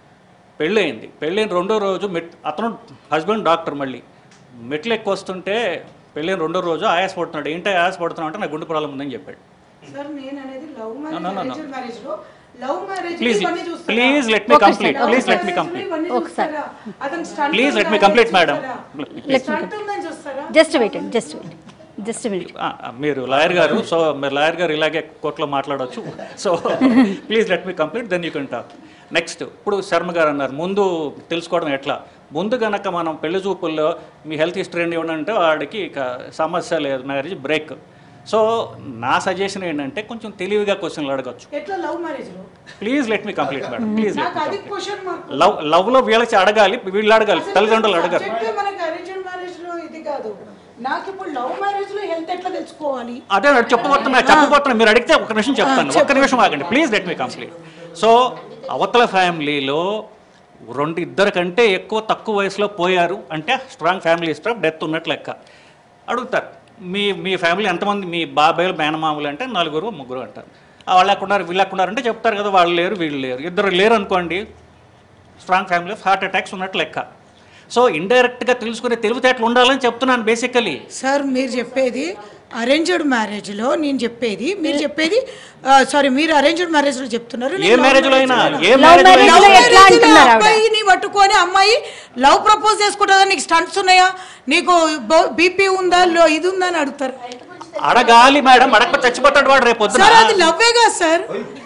పెళ్ళయింది పెళ్ళైన రెండో రోజు మెట్ అతను హస్బెండ్ డాక్టర్ మళ్ళీ మెట్లు ఎక్కువ వస్తుంటే పెళ్ళైన రెండో రోజు ఆయాస పడుతున్నాడు ఏంటి ఆయాస పడుతున్నావు అంటే నాకు గుండె ప్రాబ్లం ఉందని చెప్పాడు సార్ నేను అనేది love No, no, no, no. Marriage marriage లో లవ్ మ్యారేజ్ Please, ఇవన్నీ చూస్తారా? please let me ఒక complete. second. Please let me Love complete. marriage లో ఇవన్నీ ఒకసారి. చూస్తారా? అతను stunt ప్లీజ్ లెట్ మీ ఉందని complete madam Let me stunt ఉందని చూస్తారా జస్ట్ వెయిట్ అండి జస్ట్ వెయిట్ జస్ట్ మినిట్ మీరు లాయర్ గారు సో మీరు లాయర్ గారు ఇలాగే కోర్టులో మాట్లాడవచ్చు so please let me complete then you can talk next ఇప్పుడు శర్మ గారు అన్నారు ముందు తెలుసుకోవడం ఎట్లా ముందు గనక మనం పెళ్లి చూపుల్లో మీ హెల్త్ హిస్టరీ ఏంటి ఇవ్వండి అంటే వాడికి ఇక సమస్య లేదు మ్యారేజ్ బ్రేక్ సో నా సజెషన్ ఏంటంటే కొంచెం తెలివిగా క్వశ్చన్లు అడగచ్చు ఎట్లా లవ్ మ్యారేజ్ లో please let me complete madam please let నాకు మీ అది కంప్లీట్ క్వశ్చన్ మార్క్ లవ్ లవ్లో వీళ్ళకి అడగాలి వీళ్ళు అడగాలి తల్లిదండ్రులు అడగాలి సబ్జెక్ట్ మనకి అరేంజ్ మ్యారేజ్ లో ఇది కాదు నాకు ఇప్పుడు లవ్ మ్యారేజ్ లో హెల్త్ ఎట్లా తెలుసుకోవాలి అదే నేను చెప్పబోతున్నా చెప్పబోతున్నా మీరు అడిగితే ఒక నిమిషం చెప్తాను ఒక్క నిమిషం ఆగండి please let me complete so అవతల ఫ్యామిలీలో రెండు ఇద్దరు కంటే ఎక్కువ తక్కువ వయసులో పోయారు అంటే strong family history of death ఉన్నట్లు లెక్క అడుగుతారు మీ మీ ఫ్యామిలీ ఎంతమంది మీ బాబాయ్లు మేనమామలు అంటే నలుగురు ముగ్గురు అంటారు ఆ వాళ్ళు ఎక్కడున్నారు వీళ్ళు ఎక్కడున్నారు అంటే చెప్తారు కదా వాళ్ళు లేరు వీళ్ళు లేరు ఇద్దరు లేరు అనుకోండి స్ట్రాంగ్ ఫ్యామిలీ హార్ట్ అటాక్స్ ఉన్నట్లు లెక్క సో ఇండైరెక్ట్గా తెలుసుకునే తెలివితేటలు ఉండాలని చెప్తున్నాను బేసికలీ సార్ మీరు చెప్పేది అరేంజ్డ్ మ్యారేజ్ లో నేను చెప్పేది మీరు చెప్పేది సారీ మీరు అరేంజ్డ్ మ్యారేజ్ లో చెప్తున్నారు ఏ marriage లో అయినా, ఏ Love marriage లో marriage అయినా. లో ఎట్లా ఎట్లా అంటున్నారు ఆవిడ? అబ్బాయిని పట్టుకొని అమ్మాయి లవ్ ప్రపోజ్ చేసుకుంటుందా నీకు స్టంట్స్ ఉన్నాయా నీకు బీపీ ఉందా లో- ఇది ఉందా అని అడుగుతారు అడగాలి మేడం అడగ చచ్చిపోతాడు వాడు రేపు పొద్దున సార్ అది లవ్వే కాదు సార్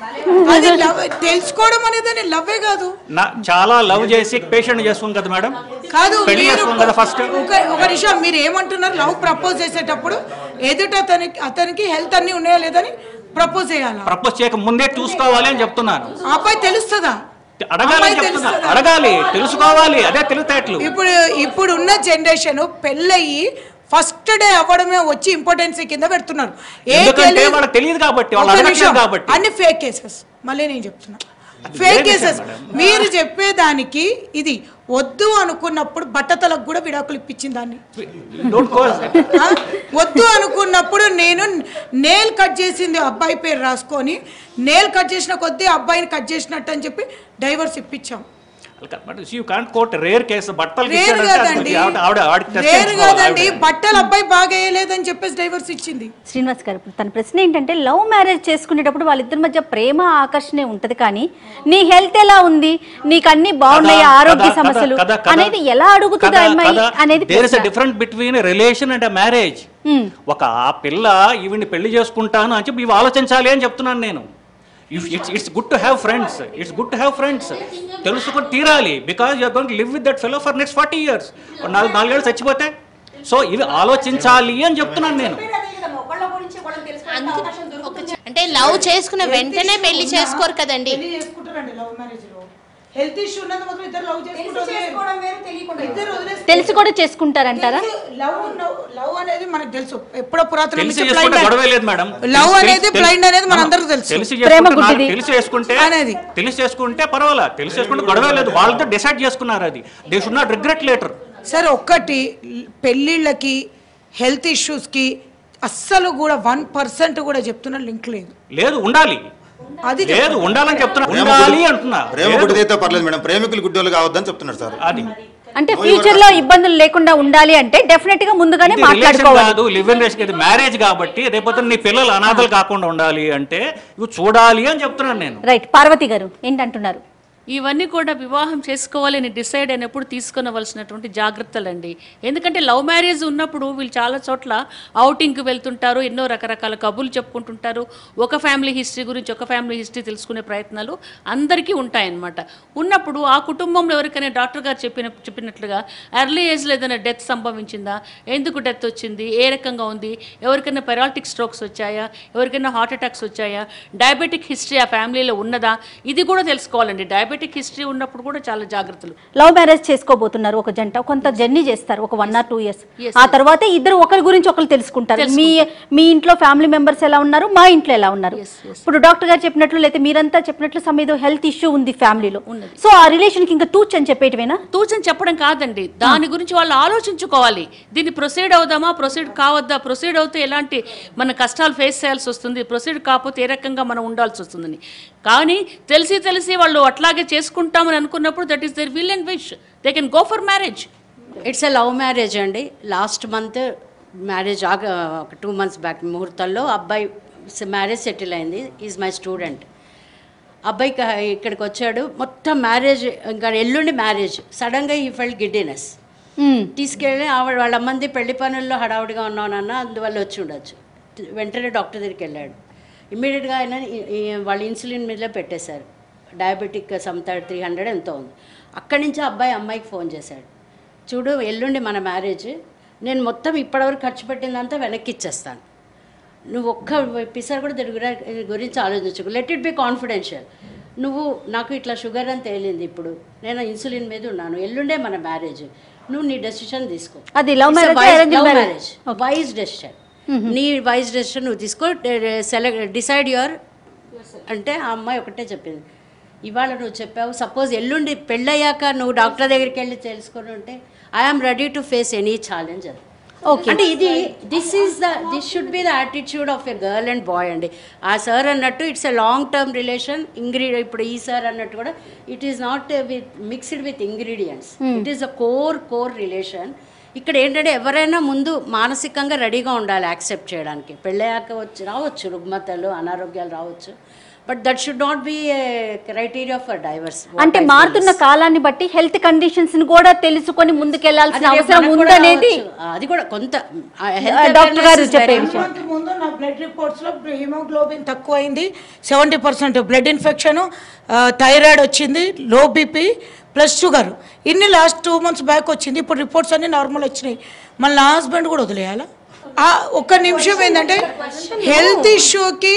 అది లవ్ తెలుసుకోవడం అనేది లవ్వే కాదు నా చాలా లవ్ చేసి పేషెంట్ చేసుకోం కదా మేడం కాదు పెళ్లి మీరు చేసుకోం కదా ఫస్ట్ ఒక ఒక నిమిషం మీరు ఏమంటున్నారు లవ్ ప్రపోజ్ చేసేటప్పుడు ఎదుట అతనికి అతనికి హెల్త్ అన్ని ఉన్నాయా లేదని ప్రపోజ్ చేయాలా ప్రపోజ్ చేయక ముందే చూసుకోవాలి అని చెప్తున్నాను ఆ అబ్బాయి తెలుస్తుందా అడగాలి అమ్మాయి అని చెప్తున్నా తెలుస్తుందా? అడగాలి తెలుసుకోవాలి అదే తెలివితేటలు ఇప్పుడు ఇప్పుడు ఉన్న జనరేషన్ పెళ్ళయి ఫస్ట్ డే అవ్వడమే వచ్చి ఇంపార్టెన్స్ కింద పెడుతున్నారు ఏ ఎందుకంటే తెలి- వాళ్ళకి తెలియదు కాబట్టి వాళ్ళు ఒక అడగట్లేదు నిమిషం. కాబట్టి అన్ని ఫేక్ కేసెస్ మళ్ళీ నేను చెప్తున్నా అది ఫేక్ వేరే కేసెస్ విషయం మేడం. మీరు చెప్పేదానికి ఇది వద్దు అనుకున్నప్పుడు బట్టతలకు కూడా విడాకులు ఇప్పించింది దాన్ని డోంట్ కోర్స్ ఆ? వద్దు అనుకున్నప్పుడు నేను నేల్ కట్ చేసింది అబ్బాయి పేరు రాసుకొని నేల్ కట్ చేసిన కొద్దీ అబ్బాయిని కట్ చేసినట్టు అని చెప్పి డైవర్స్ ఇప్పించాం but you can't quote rare case బట్టలు రేరు ఇచ్చాడంటే అది కాదండి ఆవిడ ఆవిడ ఆవిడకి test రేరు చేసుకోవాలి కాదండి ఆవిడ. బట్టలు అబ్బాయి బాగా వేయలేదని చెప్పేసి డైవర్స్ ఇచ్చింది శ్రీనివాస్ గారు ఇప్పుడు తన ప్రశ్న ఏంటంటే లవ్ మ్యారేజ్ చేసుకునేటప్పుడు వాళ్ళిద్దరి మధ్య ప్రేమ ఆకర్షణ ఉంటది కానీ నీ హెల్త్ ఎలా ఉంది నీకు అన్ని బాగున్నాయి కదా, ఆరోగ్య కదా, సమస్యలు కదా, కదా, అనేది ఎలా అడుగుతుంది ఆ అమ్మాయి అనేది దేర్ ఇస్ ప్రశ్న. Different between relation and marriage hmm. ఒక ఆ పిల్ల ఈవిని పెళ్లి చేసుకుంటాను అని చెప్పి ఇవి ఆలోచించాలి అని చెప్తున్నాను నేను if it's it's good to have friends it's good to have friends తెలుసుకొని తీరాలి because you are going live with that fellow for next forty years నాలుగు నాలుగేళ్ళు చచ్చిపోతే సో ఇవి ఆలోచించాలి అని చెప్తున్నాను నేను అంటే లవ్ చేసుకున్న వెంటనే పెళ్లి చేసుకోరు కదండి పెళ్లి చేసుకుంటారండి లవ్ మ్యారేజ్ లో హెల్త్ ఇష్యూ ఉన్నది మాత్రం ఇద్దరు లవ్ చేసుకుంటారు ఇద్దరు వదిలేసి తెలిసి కూడా చేసుకుంటారంటారా లవ్ లవ్ అనేది మనకు తెలుసు ఎప్పుడో పురాతన తెలిసి నుంచి చేసుకుంటే blind గొడవే లేదు మేడం లవ్ తెలిసి- అనేది తెలిసి- బ్లైండ్ అనేది మనందరికీ తెలుసు తెలిసి ప్రేమ చేసుకుంటే నాకు గుడ్డిది. తెలిసి చేసుకుంటే అనేది. తెలిసి చేసుకుంటే పర్వాలా తెలిసి చేసుకుంటే గొడవే లేదు వాళ్ళతో డిసైడ్ చేసుకున్నారు అది they should not regret later సరే ఒక్కటి పెళ్ళిళ్ళకి హెల్త్ ఇష్యూస్కి అస్సలు కూడా వన్ పర్సెంట్ కూడా చెప్తున్న లింక్ లేదు లేదు ఉండాలి అది లేదు ఉండాలని చెప్తున్నా ప్రేమ ఉండాలి గుడ్డి- అంటున్నా ప్రేమ లేదు. గుడ్డిదైతే పర్లేదు మేడం ప్రేమికులు గుడ్డోలు కావద్దని చెప్తున్నారు సార్ అది అంటే ఫ్యూచర్ లో ఇబ్బందులు లేకుండా ఉండాలి అంటే డెఫినెట్ గా ముందుగానే ఇది రిలేషన్ మాట్లాడుకోవాలి కాదు లివ్ ఇన్ రేషన్ ఇది మ్యారేజ్ కాబట్టి రేపొద్దున నీ పిల్లలు అనాథలు కాకుండా ఉండాలి అంటే ఇవి చూడాలి అని చెప్తున్నాను నేను రైట్ పార్వతి గారు ఏంటంటున్నారు ఇవన్నీ కూడా వివాహం చేసుకోవాలి అని డిసైడ్ అయినప్పుడు తీసుకునవలసినటువంటి జాగ్రత్తలండి ఎందుకంటే లవ్ మ్యారేజ్ ఉన్నప్పుడు వీళ్ళు చాలా చోట్ల అవుటింగ్కి వెళ్తుంటారు ఎన్నో రకరకాల కబుర్లు చెప్పుకుంటుంటారు ఒక ఫ్యామిలీ హిస్టరీ గురించి ఒక ఫ్యామిలీ హిస్టరీ తెలుసుకునే ప్రయత్నాలు అందరికీ ఉంటాయన్నమాట ఉన్నప్పుడు ఆ కుటుంబంలో ఎవరికైనా డాక్టర్ గారు చెప్పిన చెప్పినట్లుగా ఎర్లీ ఏజ్లో ఏదైనా డెత్ సంభవించిందా ఎందుకు డెత్ వచ్చింది ఏ రకంగా ఉంది ఎవరికైనా పెరాలిటిక్ స్ట్రోక్స్ వచ్చాయా ఎవరికైనా హార్ట్ అటాక్స్ వచ్చాయా డయాబెటిక్ హిస్టరీ ఆ ఫ్యామిలీలో ఉన్నదా ఇది కూడా తెలుసుకోవాలండి డయాబెటిక్ హిస్టరీ ఉన్నప్పుడు కూడా చాలా జాగ్రత్తలు లవ్ మ్యారేజ్ చేసుకోబోతున్నారు ఒక జంట కొంత జర్నీ చేస్తారు ఒక one or two years Yes, ఆ తర్వాత ఇద్దరు ఒకరి గురించి ఒకరు తెలుసుకుంటారు మీ మీ ఇంట్లో ఫ్యామిలీ మెంబర్స్ ఎలా ఉన్నారు మా ఇంట్లో ఎలా ఉన్నారు ఇప్పుడు డాక్టర్ గారు చెప్పినట్లు లేకపోతే మీరంతా చెప్పినట్లు సమ్ ఏదో హెల్త్ ఇష్యూ ఉంది ఫ్యామిలీలో సో ఆ రిలేషన్ కి ఇంకా తూచ్ అని చెప్పేటివేనా తూచని చెప్పడం కాదండి దాని గురించి వాళ్ళు ఆలోచించుకోవాలి దీన్ని ప్రొసీడ్ అవుదామా ప్రొసీడ్ కావద్దా ప్రొసీడ్ అవుతే ఎలాంటి మన కష్టాలు ఫేస్ చేయాల్సి వస్తుంది ప్రొసీడ్ కాకపోతే ఏ రకంగా మనం ఉండాల్సి వస్తుందని కానీ తెలిసి తెలిసి వాళ్ళు అట్లాగే చేసుకుంటామని అనుకున్నప్పుడు that is their will and wish they can go for marriage it's a love marriage అండి లాస్ట్ మంత్ మ్యారేజ్ ఆగ ఒక టూ మంత్స్ బ్యాక్ ముహూర్తంలో అబ్బాయి మ్యారేజ్ సెటిల్ అయింది ఈజ్ మై స్టూడెంట్ అబ్బాయి క- ఇక్కడికి వచ్చాడు మొత్తం మ్యారేజ్ ఇంకా ఎల్లుండి మ్యారేజ్ సడన్గా ఈ ఫెల్ట్ గిడ్డినెస్ తీసుకెళ్ళి ఆవిడ వాళ్ళ మంది పెళ్లి పనుల్లో హడావుడిగా ఉన్నానన్న అందువల్ల వచ్చి ఉండొచ్చు వెంటనే డాక్టర్ దగ్గరికి వెళ్ళాడు ఇమ్మీడియట్గా ఆయన ఈ- ఈ వాళ్ళ ఇన్సులిన్ మీదలో పెట్టేశారు డయాబెటిక్ సమ్ త్రీ హండ్రెడ్ ఎంతో ఉంది అక్కడి నుంచి ఆ అబ్బాయి అమ్మాయికి ఫోన్ చేశాడు చూడు ఎల్లుండి మన మ్యారేజ్ నేను మొత్తం ఇప్పటివరకు ఖర్చు పెట్టిందంతా వెనక్కి ఇచ్చేస్తాను నువ్వు ఒక్క పిసర్ కూడా దీని గురి- గురించి ఆలోచించకు లెట్ ఇట్ బి కాన్ఫిడెన్షియల్ నువ్వు నాకు ఇట్లా షుగర్ అని తేలింది ఇప్పుడు నేను ఇన్సులిన్ మీద ఉన్నాను ఎల్లుండే మన మ్యారేజ్ నువ్వు నీ డెసిషన్ తీసుకో అది love marriage ఆ, arranged marriage? వైజ్ డెసిషన్ నీ వైజ్ డెసిషన్ నువ్వు తీసుకో సెలెక్ట్ డిసైడ్ యువర్ అంటే ఆ అమ్మాయి ఒకటే చెప్పింది ఇవాళ నువ్వు చెప్పావు సపోజ్ ఎల్లుండి పెళ్ళయ్యాక నువ్వు డాక్టర్ దగ్గరికి వెళ్ళి తెలుసుకొని ఉంటే I'm ready to face any challenge అది Okay. అంటే ఇది this is the this should be the attitude of a girl and boy అండి ఆ సార్ అన్నట్టు it's a long term relation ఇంగ్రీ ఇప్పుడు ఈ సార్ అన్నట్టు కూడా it is not with mixed with ingredients it is a core core relation ఇక్కడ ఏంటంటే ఎవరైనా ముందు మానసికంగా రెడీగా ఉండాలి యాక్సెప్ట్ చేయడానికి పెళ్ళయ్యాక వచ్చి రావచ్చు రుగ్మతలు అనారోగ్యాలు రావచ్చు but that should not be criteria for divorce అంటే మారుతున్న కాలాన్ని బట్టి హెల్త్ కండిషన్స్ ని కూడా తెలుసుకొని ముందుకెళ్లాల్సిన అవసరం ఉందనేది అది కూడా కొంత డాక్టర్ గారు చెప్పే విషయం మంత్ ముందు నా బ్లడ్ రిపోర్ట్స్లో హిమోగ్లోబిన్ తక్కువ అయింది seventy percent blood infection thyroid వచ్చింది లో బీపీ ప్లస్ షుగర్ ఇన్ని లాస్ట్ టూ మంత్స్ బ్యాక్ వచ్చింది ఇప్పుడు రిపోర్ట్స్ అన్ని నార్మల్ వచ్చినాయి మళ్ళీ నా హస్బెండ్ కూడా వదిలేయాలా ఆ, ఒక్క నిమిషం ఏంటంటే హెల్త్ ఇష్యూకి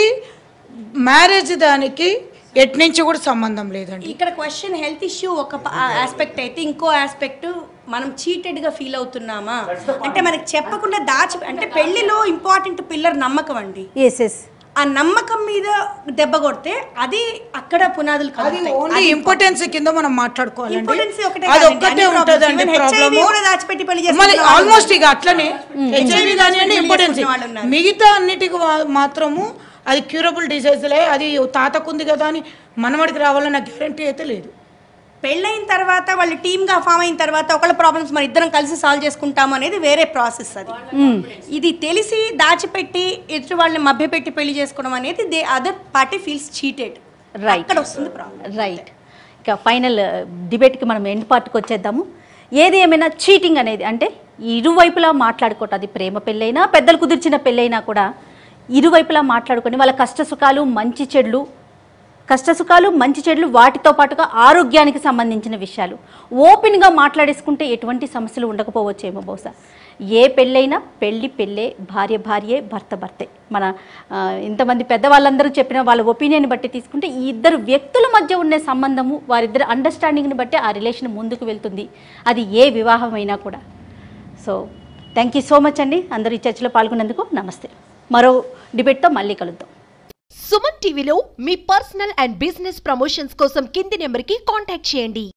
మ్యారేజ్ దానికి ఎటు నుంచి కూడా సంబంధం లేదండి ఇక్కడ క్వశ్చన్ హెల్త్ ఇష్యూ ఒక ఆస్పెక్ట్ అయితే ఇంకో ఆస్పెక్ట్ మనం చీటెడ్ గా ఫీల్ అవుతున్నామా అంటే మనకి చెప్పకుండా దాచి అంటే పెళ్లిలో ఇంపార్టెంట్ పిల్లర్ నమ్మకం అండి ఎస్ ఎస్ ఆ నమ్మకం మీద దెబ్బ కొడితే అది అక్కడ పునాదులు అది కదులుతాయి. ఓన్లీ అది ఇంపార్టెన్స్ కింద మనం మాట్లాడుకోవాలండి Importance ఒకటే అది కాదండి, ఒక్కటే అన్ని problems. ఉంటుందండి Even HIV ప్రాబ్లమ్ కూడా దాచిపెట్టి పెళ్లి మళ్ళీ చేసుకున్న వాళ్ళు ఆల్మోస్ట్ ఇక అట్లనే హెచ్ఐవి దాచిపెట్టి కానివ్వండి పెళ్లి ఇంపార్టెన్స్ చేసుకున్న వాళ్ళు ఉన్నారు. మిగతా అన్నిటికి వా- మాత్రము అది క్యూరబుల్ డిసీజ్లే అది తాతకుంది కదా అని మనవడికి రావాలన్న గ్యారంటీ అయితే లేదు పెళ్ళైన తర్వాత వాళ్ళు టీమ్గా ఫామ్ అయిన తర్వాత ఒకళ్ళ ప్రాబ్లమ్స్ మన ఇద్దరం కలిసి సాల్వ్ చేసుకుంటాము అనేది వేరే ప్రాసెస్ అది ఇది తెలిసి దాచిపెట్టి ఎదుటి వాళ్ళని మభ్యపెట్టి పెళ్లి చేసుకోవడం అనేది the other party feels cheated right అక్కడ వస్తుంది ప్రాబ్లం రైట్ ఇక ఫైనల్ డిబేట్కి మనం ఎండ్ పార్ట్కి వచ్చేద్దాము ఏది ఏమైనా చీటింగ్ అనేది అంటే ఇరువైపులా మాట్లాడుకోవటం అది ప్రేమ పెళ్ళైనా పెద్దలు కుదిర్చిన పెళ్ళైనా కూడా ఇరువైపులా మాట్లాడుకొని వాళ్ళ కష్ట సుఖాలు మంచి చెడులు కష్ట సుఖాలు మంచి చెడులు వాటితో పాటుగా ఆరోగ్యానికి సంబంధించిన విషయాలు ఓపెన్గా మాట్లాడేసుకుంటే ఎటువంటి సమస్యలు ఉండకపోవచ్చేమో బహుశా ఏ పెళ్ళైనా పెళ్ళి పెళ్ళే భార్య భార్యే భర్త భర్తే మన ఆ, ఇంతమంది పెద్దవాళ్ళందరూ చెప్పిన వాళ్ళ ఒపీనియన్ బట్టి తీసుకుంటే ఈ ఇద్దరు వ్యక్తుల మధ్య ఉండే సంబంధము వారిద్దరు అండర్స్టాండింగ్ని బట్టి ఆ రిలేషన్ ముందుకు వెళ్తుంది అది ఏ వివాహం అయినా కూడా so thank you so much అండి అందరూ ఈ చర్చలో పాల్గొన్నందుకు నమస్తే మరో డిబేట్తో మళ్ళీ కలుద్దాం సుమన్ టీవీలో మీ పర్సనల్ అండ్ బిజినెస్ ప్రమోషన్స్ కోసం కింది నెంబర్కి కాంటాక్ట్ చేయండి